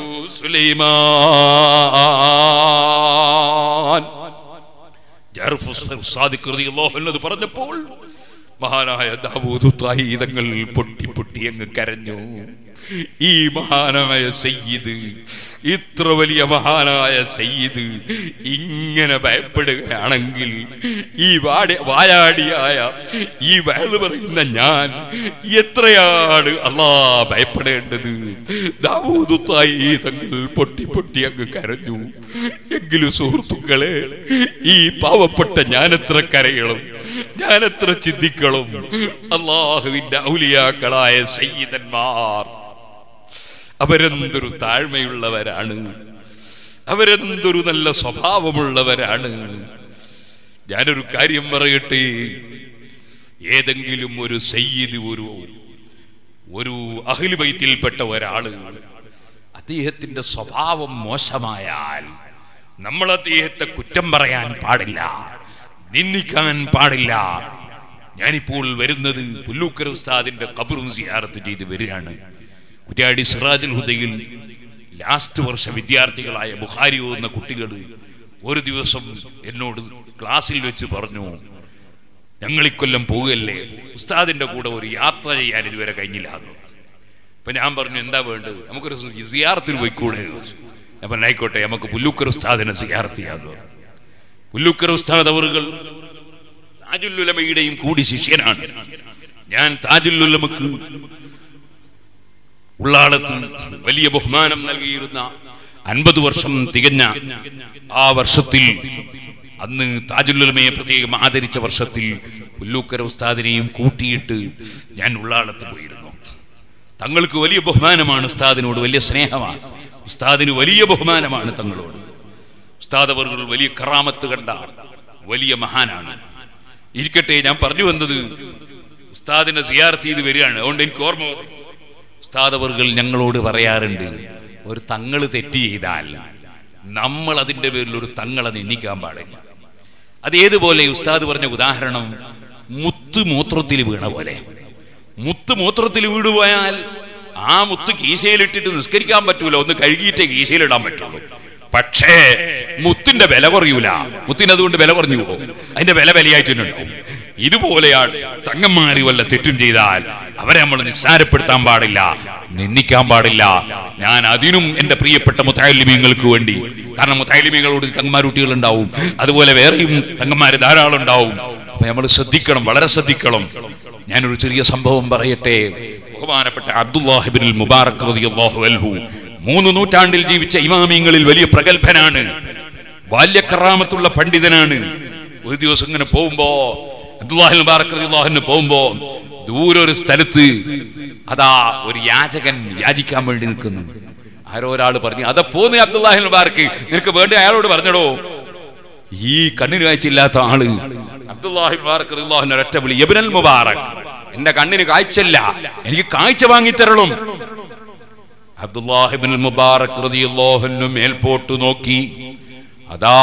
സുലൈമാൻ ജർഫു സാദിഖ് റളിയല്ലാഹു അൻഹു അത് പറഞ്ഞപ്പോൾ മഹാനായ ദാവൂദ് താഹീതങ്ങൾ പൊട്ടി പൊട്ടി അങ്ങ് കരഞ്ഞു ഈ മഹാനായ സയ്യിദ് ഇത്ര വലിയ മഹാനായ സയ്യിദ് ഇങ്ങനെ ഭയപ്പെടുകയാണെങ്കിൽ ഈ വാടി വായാടിയായ ഈ വയല് പറയുന്ന ഞാൻ എത്രയാണ് അല്ലാ ഭയപ്പെടേണ്ടത് ദാവൂദ് താഹീതങ്ങൾ പൊട്ടി പൊട്ടി അങ്ങ് കരഞ്ഞു എങ്കിലും സുഹൃത്തുക്കളെ ഈ പാവപ്പെട്ട ഞാനെത്ര കരയണം ഞാനെത്ര ചിന്തിക്കണം അള്ളാഹുവിന്റെ ഔലിയാക്കളായ സയ്യിദന്മാർ അവരെന്തൊരു താഴ്മയുള്ളവരാണ് അവരെന്തൊരു നല്ല സ്വഭാവമുള്ളവരാണ് ഞാനൊരു കാര്യം പറയട്ടെ ഏതെങ്കിലും ഒരു സയ്യിദ് ഒരു ഒരു അഹിലുബൈത്തിൽപ്പെട്ട ഒരാള് അദ്ദേഹത്തിന്റെ സ്വഭാവം മോശമായാൽ നമ്മൾ അദ്ദേഹത്തെ കുറ്റം പറയാൻ പാടില്ല നിന്ദിക്കാൻ പാടില്ല ഞാനിപ്പോൾ വരുന്നത് പുല്ലൂക്കർ ഉസ്താദിന്റെ കബറും സിയാറത്ത് ചെയ്ത് വരികയാണ് കുറ്റ്യാടി സിറാജുൽ ഹുദയിൽ ലാസ്റ്റ് വർഷ വിദ്യാർത്ഥികളായ ബുഹാരി ഓതുന്ന കുട്ടികൾ ഒരു ദിവസം എന്നോട് ക്ലാസ്സിൽ വെച്ച് പറഞ്ഞു ഞങ്ങൾ ഇക്കൊല്ലം പോവുകയല്ലേ ഉസ്താദിന്റെ കൂടെ ഒരു യാത്ര ചെയ്യാൻ ഇതുവരെ കഴിഞ്ഞില്ല എന്ന് അപ്പൊ ഞാൻ പറഞ്ഞു എന്താ വേണ്ടത് നമുക്കൊരു സിയാറത്തിന് പോയിക്കൂടെ എന്ന് ചോദിച്ചു. ഞാൻ പറഞ്ഞു ആയിക്കോട്ടെ നമുക്ക് പുല്ലൂക്കർ ഉസ്താദിനെ സിയാർത്ത് ചെയ്യാന്ന് പറഞ്ഞു. പുല്ലൂക്കർ ഉസ്താദ് അവറുകൾ താജുല്ലുലമയുടെയും കൂടി ശിഷ്യനാണ് ഞാൻ താജുല്ലുലമക്ക് ഉള്ളാളത്ത് വലിയ ബഹുമാനം നൽകിയിരുന്ന അൻപത് വർഷം തികഞ്ഞ ആ വർഷത്തിൽ അന്ന് താജുല്ലുലമയെ പ്രത്യേകം ആദരിച്ച വർഷത്തിൽ പുല്ലൂക്കര ഉസ്താദിനെയും കൂട്ടിയിട്ട് ഞാൻ ഉള്ളാളത്ത് പോയിരുന്നു തങ്ങൾക്ക് വലിയ ബഹുമാനമാണ് ഉസ്താദിനോട് വലിയ സ്നേഹമാണ് ഉസ്താദിന് വലിയ ബഹുമാനമാണ് തങ്ങളോട് ഉസ്താദ് അവർകൾ വലിയ കറാമത്ത് കണ്ട വലിയ മഹാനാണ് ഇരിക്കട്ടെ ഞാൻ പറഞ്ഞു വന്നത് ഉസ്താദിനെ സിയാർത്ത് ചെയ്ത് വരികയാണ് അതുകൊണ്ട് എനിക്ക് ഓർമ്മ വന്നു. ഉസ്താദ് അവർകൾ ഞങ്ങളോട് പറയാറുണ്ട് ഒരു തങ്ങള് തെറ്റ് ചെയ്താൽ നമ്മൾ അതിന്റെ പേരിൽ ഒരു തങ്ങളെ നിന്ദിക്കാൻ പാടില്ല അത് ഏതുപോലെ ഉസ്താദ് പറഞ്ഞ ഉദാഹരണം മുത്ത് മൂത്രത്തിൽ വീണ പോലെ മുത്ത് മൂത്രത്തിൽ വീണുപോയാൽ ആ മുത്ത് കീശയിലിട്ടിട്ട് നിസ്കരിക്കാൻ പറ്റൂല ഒന്ന് കഴുകിയിട്ടേ കീശയിലിടാൻ പറ്റുള്ളൂ പക്ഷേ മുത്തിന്റെ വില കുറയൂല മുത്തിന് അതുകൊണ്ട് വില കുറഞ്ഞു പോകും അതിന്റെ വില വിലയായിട്ടുണ്ടാവും ഇതുപോലെയാണ് തങ്ങന്മാര് വല്ല തെറ്റും ചെയ്താൽ അവരെ നമ്മൾ നിസ്സാരപ്പെടുത്താൻ പാടില്ല നിന്ദിക്കാൻ പാടില്ല ഞാൻ അതിനും എന്റെ പ്രിയപ്പെട്ട മുത്താലിമീങ്ങൾക്ക് വേണ്ടി കാരണം മുത്താലിമീങ്ങളോട് തങ്ങന്മാരുട്ടികൾ ഉണ്ടാവും അതുപോലെ വേറെയും തങ്ങന്മാര് ധാരാളം ഉണ്ടാവും അപ്പൊ നമ്മൾ ശ്രദ്ധിക്കണം വളരെ ശ്രദ്ധിക്കണം ഞാനൊരു ചെറിയ സംഭവം പറയട്ടെ ബഹുമാനപ്പെട്ട അബ്ദുല്ലാഹിബിൻ മുബാറക് റളിയല്ലാഹു അൻഹു മൂന്ന് നൂറ്റാണ്ടിൽ ജീവിച്ച ഇമാമിങ്ങളിൽ വലിയ പ്രഗത്ഭനാണ് ബാല്യക്കറാമത്തുള്ള പണ്ഡിതനാണ് ഒരു ദിവസം ഇങ്ങനെ പോകുമ്പോ അബ്ദുല്ലാഹിൽ മുബാറക് റളിയല്ലാഹുവിന് പോകുമ്പോ ദൂരെ ഒരു സ്ഥലത്ത് അതാ ഒരു യാചകൻ യാചിക്കാൻ വേണ്ടി നിൽക്കുന്നു ആരോ ഒരാൾ പറഞ്ഞു അതാ പോന്ന് അബ്ദുല്ലാഹിൽ മുബാറക്ക് നിനക്ക് വേണ്ടി അയാളോട് പറഞ്ഞടോ ഈ കണ്ണിന് കാഴ്ചയില്ലാത്ത ആള് അബ്ദുല്ലാഹി മുബാറക് റളിയല്ലാഹുവിന്റെ ഒരൊറ്റ വിളി യബ്നൽ മുബാറക് എന്റെ കണ്ണിന് കാഴ്ചയില്ല എനിക്ക് കാഴ്ച വാങ്ങിത്തരണം അബ്ദുല്ലാഹിബിൻ മുബാറക് റളിയല്ലാഹു മേൽപോട്ട് നോക്കി അതാ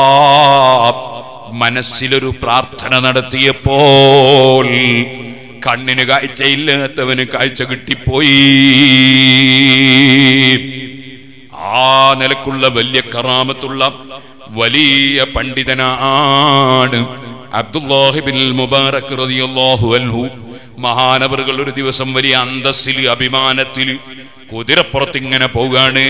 മനസ്സിലൊരു പ്രാർത്ഥന നടത്തിയപ്പോൾ കണ്ണിന് കാഴ്ചയില്ലാത്തവന് കാഴ്ച കിട്ടിപ്പോയി ആ നിലക്കുള്ള വലിയ കറാമത്തുള്ള വലിയ പണ്ഡിതനാണ് അബ്ദുല്ലാഹിബിൻ മുബാറക് റളിയല്ലാഹു അൻഹു മഹാനവറുകൾ ഒരു ദിവസം വലിയ അന്തസ്സിൽ അഭിമാനത്തിൽ കുതിരപ്പുറത്ത് ഇങ്ങനെ പോകാണ്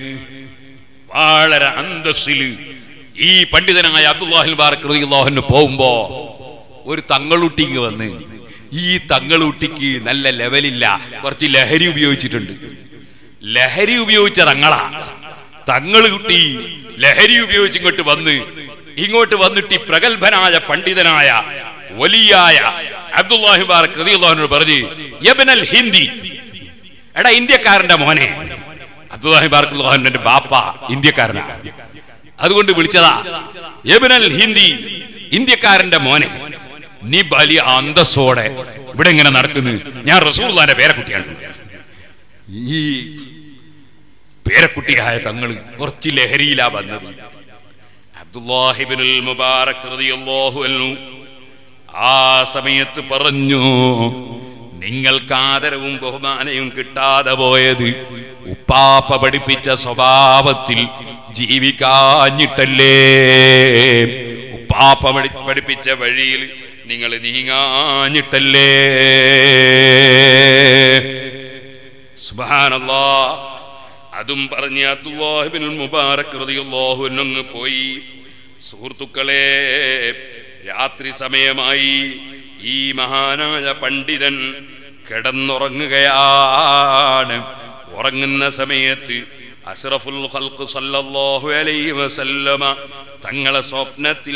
വളരെ അന്തസ്സിൽ ഈ പണ്ഡിതനായ അബ്ദുല്ലാഹിൽ ബാറക് റളിയല്ലാഹുവിന് പോകുമ്പോ ഒരു തങ്ങളുട്ടിക്ക് വന്ന് ഈ തങ്ങളുട്ടിക്ക് നല്ല ലെവലില്ല കുറച്ച് ലഹരി ഉപയോഗിച്ചിട്ടുണ്ട് ലഹരി ഉപയോഗിച്ച തങ്ങളാ തങ്ങൾ കുട്ടി ലഹരി ഉപയോഗിച്ച് ഇങ്ങോട്ട് വന്ന് ഇങ്ങോട്ട് വന്നിട്ട് ഈ പ്രഗത്ഭനായ പണ്ഡിതനായ വലിയായ അബ്ദുല്ലാഹി ബാറക് റളിയല്ലാഹുവിനോട് പറഞ്ഞു യബ്നൽ ഹിന്ദി എടാ ഇന്ത്യക്കാരന്റെ മോനെ അബ്ദുല്ലാഹി ബാറക് റളിയല്ലാഹുവിന്റെ ബാപ്പ ഇന്ത്യക്കാരനാണ് അതുകൊണ്ട് വിളിച്ചതാ യബ്നൽ ഹിന്ദി ഇന്ത്യക്കാരന്റെ മോനെ നീ വലിയ അന്തസ്സോടെ ഇവിടെ ഇങ്ങനെ നടക്കുന്നു ഞാൻ റസൂള്ളാന്റെ പേരക്കുട്ടിയാണ് ഈ പേരക്കുട്ടിയായ തങ്ങള് കുറച്ച് ലഹരിയിലാ വന്നത് അബ്ദുല്ലാഹിബിനുൽ മുബാറക് റളിയല്ലാഹു അൻഹു ആ സമയത്ത് പറഞ്ഞു നിങ്ങൾക്ക് ആദരവും ബഹുമാനവും കിട്ടാതെ പോയത് ഉപ്പാപ്പ പഠിപ്പിച്ച സ്വഭാവത്തിൽ ജീവിക്കാഞ്ഞിട്ടല്ലേ ഉപ്പാപ്പ പഠി- പഠിപ്പിച്ച വഴിയിൽ നിങ്ങൾ നീങ്ങാഞ്ഞിട്ടല്ലേ സുബ്ഹാനല്ലാ അതും പറഞ്ഞ് അബ്ദുല്ലാഹിബിൻ മുബാറക് റളിയല്ലാഹു അൻഹു അങ്ങ് പോയി സുഹൃത്തുക്കളെ രാത്രി സമയമായി ഈ മഹാനായ പണ്ഡിതൻ കിടന്നുറങ്ങുകയാണ് ഉറങ്ങുന്ന സമയത്ത് അഷ്റഫുൽ ഖൽഖ് സല്ലല്ലാഹു അലൈഹി വസല്ലമ തങ്ങളെ സ്വപ്നത്തിൽ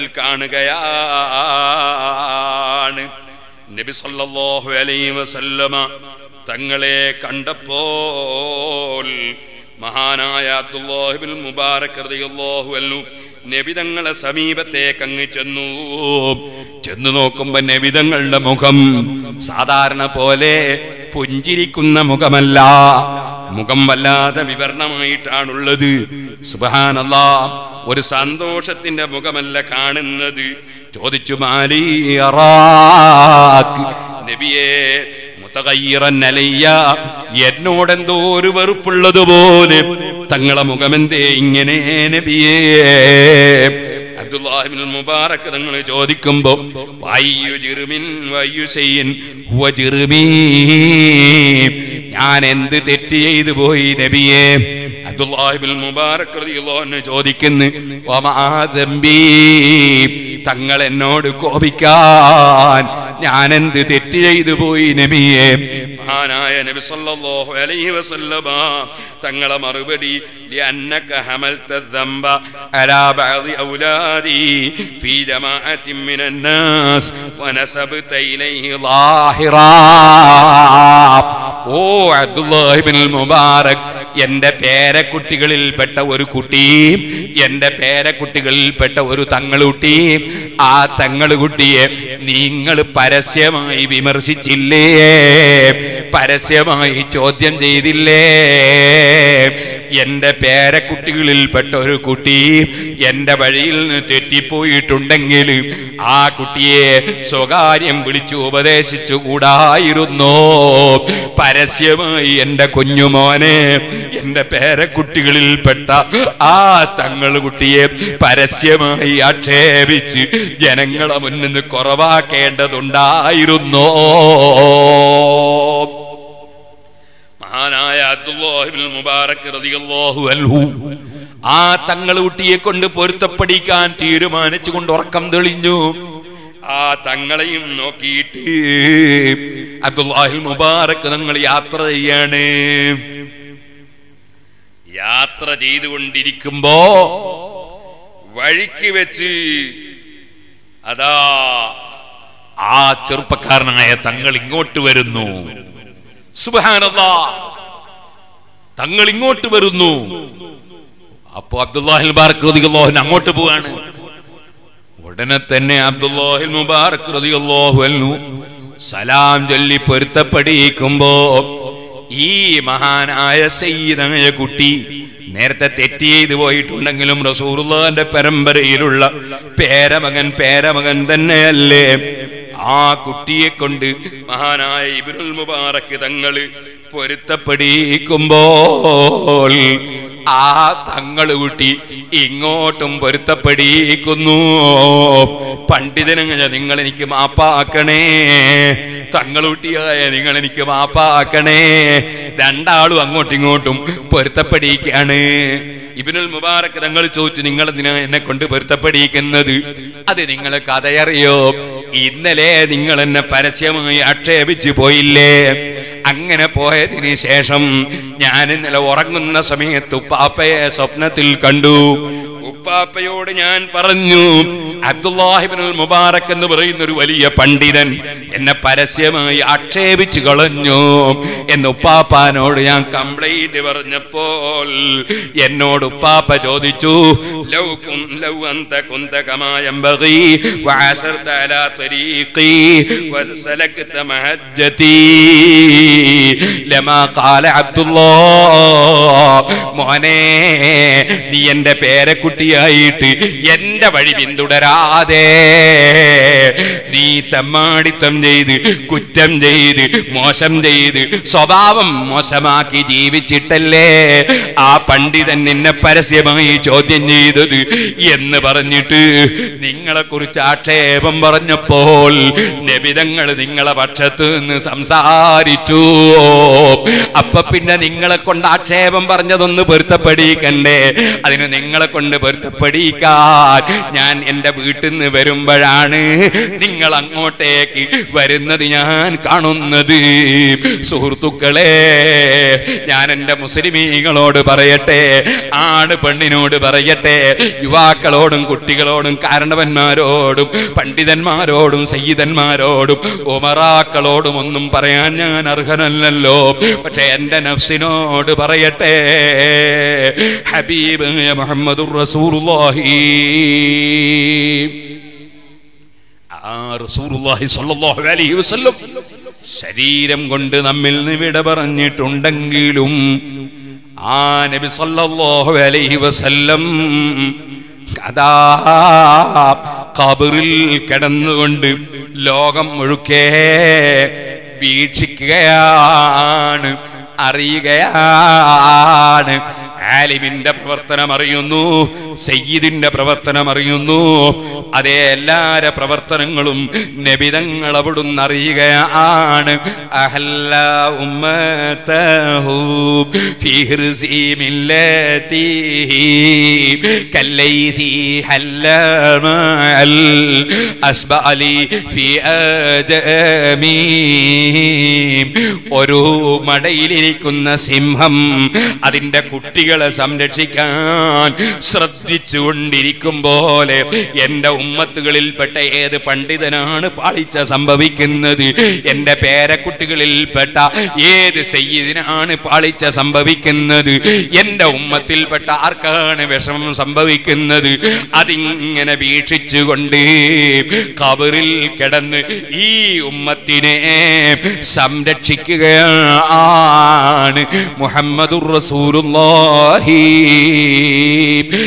കാണുകയാണ് നബി സല്ലല്ലാഹു അലൈഹി വസല്ലമ തങ്ങളെ കണ്ടപ്പോൾ മഹാനായ അബ്ദുല്ലാഹിബിൻ മുബാറക് റളിയല്ലാഹു അൻഹു നബി തങ്ങളെ സമീപത്തേക്ക് അങ്ങ് ചെന്നു ചെന്നു നോക്കുമ്പോ നബി തങ്ങളുടെ മുഖം സാധാരണ പോലെ പുഞ്ചിരിക്കുന്ന മുഖമല്ല മുഖം വല്ലാതെ വിവരണമായിട്ടാണുള്ളത് സുബഹാനല്ലാ ഒരു സന്തോഷത്തിന്റെ മുഖമല്ല കാണുന്നത് ചോദിച്ചു മാലി അറാക്ക് നബിയേ മുതഗയ്യിറൻ അലയ്യ എന്നോടെന്തോ ഒരു വെറുപ്പുള്ളതുപോലെ തങ്ങളെ മുഖമെന്തേ ഇങ്ങനെ നബിയേ അബ്ദുല്ലാഹിബിൻ മുബാറക് തങ്ങൾ ചോദിക്കുമ്പോ വയ്യു ജിറുമിൻ വയ്യു ചെയ്യൻ ഹുവ ജിറുമീ ഞാൻ എന്ത് തെറ്റ് ചെയ്തു പോയി നബിയേ അബ്ദുല്ലാഹിബിൻ മുബാറക് റളിയല്ലാഹു അൻഹു ചോദിക്കുന്നു വമാ ദംബി തങ്ങൾ എന്നോട് കോപിക്കാൻ ഞാൻ എന്ത് തെറ്റ് ചെയ്തു പോയി നബിയെ മഹാനായ നബി സല്ലല്ലാഹു അലൈഹി വസല്ലമ തങ്ങളെ മറുപടി لأنك حملت الذنب على بعض أولادي في جماعة من الناس ونسبت إليه ظاهرا ഓ അബ്ദുല്ലാഹിബിൻ മുബാറക് എന്റെ പേരക്കുട്ടികളിൽപ്പെട്ട ഒരു കുട്ടിയും എന്റെ പേരക്കുട്ടികളിൽപ്പെട്ട ഒരു തങ്ങളുട്ടിയും ആ തങ്ങളുകുട്ടിയെ നിങ്ങൾ പരസ്യമായി വിമർശിച്ചില്ലേ പരസ്യമായി ചോദ്യം ചെയ്തില്ലേ എന്റെ പേരക്കുട്ടികളിൽപ്പെട്ട ഒരു കുട്ടി എന്റെ വഴിയിൽ നിന്ന് തെറ്റിപ്പോയിട്ടുണ്ടെങ്കിൽ ആ കുട്ടിയെ സ്വകാര്യം വിളിച്ചു ഉപദേശിച്ചു കൂടായിരുന്നോ പരസ്യമായി എന്റെ കുഞ്ഞുമോനെ എന്റെ പേരക്കുട്ടികളിൽപ്പെട്ട ആ തങ്ങൾ കുട്ടിയെ പരസ്യമായി ആക്ഷേപിച്ച് ജനങ്ങളെ മുന്നിൽ നിന്ന് കുറവാക്കേണ്ടതുണ്ടായിരുന്നോ മഹാനായ അബ്ദുല്ലാഹിബിൻ മുബാറക് റളിയല്ലാഹു അൻഹു ആ തങ്ങൾ കുട്ടിയെ കൊണ്ട് പൊരുത്തപ്പെടിക്കാൻ തീരുമാനിച്ചു കൊണ്ട് ഉറക്കം തെളിഞ്ഞു ആ തങ്ങളെയും നോക്കിയിട്ട് അബ്ദുല്ലാഹിൽ മുബാറക് തങ്ങൾ യാത്ര ചെയ്യാണ് യാത്ര ചെയ്തുകൊണ്ടിരിക്കുമ്പോ വഴിക്ക് വെച്ച് അതാ ആ ചെറുപ്പക്കാരനായ തങ്ങൾ ഇങ്ങോട്ട് വരുന്നു സുബാനല്ലാ തങ്ങൾ ഇങ്ങോട്ട് വരുന്നു അപ്പോ അബ്ദുല്ലാഹിൽ മുബാറക് റളിയല്ലാഹു അങ്ങോട്ട് പോവാണ് ഉടനെ തന്നെ അബ്ദുല്ലാഹിൽ മുബാറക് റളിയല്ലാഹു അൻഹു സലാം ചൊല്ലി പൊരുത്തപ്പെടിയിക്കുമ്പോ ഈ മഹാനായ സയ്യിദായ കുട്ടി നേരത്തെ തെറ്റ് ചെയ്തു പോയിട്ടുണ്ടെങ്കിലും റസൂറുള്ളാന്റെ പരമ്പരയിലുള്ള പേരമകൻ പേരമകൻ തന്നെയല്ലേ ആ കുട്ടിയെ കൊണ്ട് മഹാനായ ഇബ്നുൽ മുബാറക് തങ്ങള് പൊരുത്തപ്പെടിയിക്കുമ്പോൾ ആ തങ്ങൾ കുട്ടി ഇങ്ങോട്ടും പൊരുത്തപ്പെടിയിക്കുന്നു പണ്ഡിതനങ്ങ നിങ്ങൾ എനിക്ക് മാപ്പാക്കണേ തങ്ങളുട്ടിയായ നിങ്ങൾ എനിക്ക് മാപ്പാക്കണേ രണ്ടാളും അങ്ങോട്ടും ഇങ്ങോട്ടും പൊരുത്തപ്പെടിയിക്കാണ് ഇബിനുൽ മുബാറക് തങ്ങൾ ചോദിച്ചു നിങ്ങൾ എന്തിനാ എന്നെ കൊണ്ട് പൊരുത്തപ്പെടിയിക്കുന്നത് അത് നിങ്ങൾ കഥയറിയോ ഇന്നലെ നിങ്ങൾ എന്നെ പരസ്യമായി ആക്ഷേപിച്ചു പോയില്ലേ അങ്ങനെ പോയതിന് ശേഷം ഞാൻ ഇന്നലെ ഉറങ്ങുന്ന സമയത്ത് ഉപ്പാപ്പയെ സ്വപ്നത്തിൽ കണ്ടു ഉപ്പാപ്പയോട് ഞാൻ പറഞ്ഞു അബ്ദുല്ലാഹിബിനുൽ മുബാറക് എന്ന് പറയുന്ന ഒരു വലിയ പണ്ഡിതൻ എന്നെ പരസ്യമായി ആക്ഷേപിച്ചു കളഞ്ഞു എന്ന് ഉപ്പാപ്പാനോട് ഞാൻ കംപ്ലൈന്റ് പറഞ്ഞപ്പോൾ എന്നോട് ഉപ്പാപ്പ ചോദിച്ചു ലൗ കുൻ ലൗ അന്ത കുന്ത കമാ യംബഗി വഅസർത അലാ തരീഖി വസലക്ത മഹജ്ജതി ലമാ ഖാല അബ്ദുല്ലാഹ് മോനെ നീ എന്റെ പേരക്കുട്ടിയായിട്ട് എന്റെ വഴി പിന്തുടരാതെ നീ തെമ്മാടിത്തം ചെയ്ത് കുറ്റം ചെയ്ത് മോശം ചെയ്ത് സ്വഭാവം മോശമാക്കി ജീവിച്ചിട്ടല്ലേ ആ പണ്ഡിതൻ നിന്നെ പരസ്യമായി ചോദ്യം ചെയ്തത് എന്ന് പറഞ്ഞിട്ട് നിങ്ങളെ കുറിച്ച് ആക്ഷേപം പറഞ്ഞപ്പോൾ നബിതങ്ങൾ നിങ്ങളെ പക്ഷത്ത് നിന്ന് സംസാരിച്ചു അപ്പൊ പിന്നെ നിങ്ങളെ കൊണ്ട് ആക്ഷേപം പറഞ്ഞതൊന്ന് പൊരുത്തപ്പെടിക്കണ്ടേ അതിന് നിങ്ങളെ കൊണ്ട് പൊരുത്തപ്പെടിക്കാൻ ഞാൻ എൻ്റെ വീട്ടിൽ നിന്ന് വരുമ്പോഴാണ് നിങ്ങൾ അങ്ങോട്ടേക്ക് വരുന്നത് ഞാൻ കാണുന്നത് സുഹൃത്തുക്കളെ ഞാൻ എൻ്റെ മുസ്ലിമീങ്ങളോട് പറയട്ടെ ആണ് പെണ്ണിനോട് പറയട്ടെ യുവാക്കളോടും കുട്ടികളോടും കാരണവന്മാരോടും പണ്ഡിതന്മാരോടും സയ്യിദന്മാരോടും ഉമറാക്കളോടും ഒന്നും പറയാൻ ഞാൻ അർഹനല്ലല്ലോ പക്ഷെ എൻ്റെ നഫ്സിനോട് പറയട്ടെ ഹബീബ് മുഹമ്മദുർ റസൂലുള്ളാഹി ആ റസൂലുള്ളാഹി സ്വല്ലല്ലാഹു അലൈഹി വസല്ലം ശരീരം കൊണ്ട് നമ്മിൽ നിന്ന് വിട പറഞ്ഞിട്ടുണ്ടെങ്കിലും ആ നബി സല്ലല്ലാഹു അലൈഹി വസല്ലം അതാ കബറിൽ കിടന്നുകൊണ്ട് ലോകം മുഴുക്കെ വീക്ഷിക്കുകയാണ് അറിയുകയാണ് ആലിമിന്റെ പ്രവർത്തനം അറിയുന്നു സയ്യിദിന്റെ പ്രവർത്തനം അറിയുന്നു അതേ എല്ലാരെ പ്രവർത്തനങ്ങളും നബിതങ്ങൾ അവിടുന്ന് അറിയുകയാണ് അഹല്ല ഉമ്മതഹു في هرز ملته كالليث حل مع الأسبال في آجامي ഒരു മടയിലിരിക്കുന്ന സിംഹം അതിന്റെ കുട്ടികളെ സംരക്ഷിക്കാൻ ശ്രദ്ധിച്ചുകൊണ്ടിരിക്കും പോലെ എന്റെ ഉമ്മത്തുകളിൽപ്പെട്ട ഏത് പണ്ഡിതനാണ് പാളിച്ച സംഭവിക്കുന്നത് എന്റെ പേരക്കുട്ടികളിൽപ്പെട്ട ഏത് സയ്യിദിനാണ് പാളിച്ച സംഭവിക്കുന്നത് എന്റെ ഉമ്മത്തിൽപ്പെട്ട ആർക്കാണ് വിഷമം സംഭവിക്കുന്നത് അതിങ്ങനെ വീക്ഷിച്ചുകൊണ്ട് കബറിൽ കിടന്ന് ഈ ഉമ്മത്തിനെ സംരക്ഷിക്കുകയാണ് മുഹമ്മദുർ റസൂലുള്ളാഹി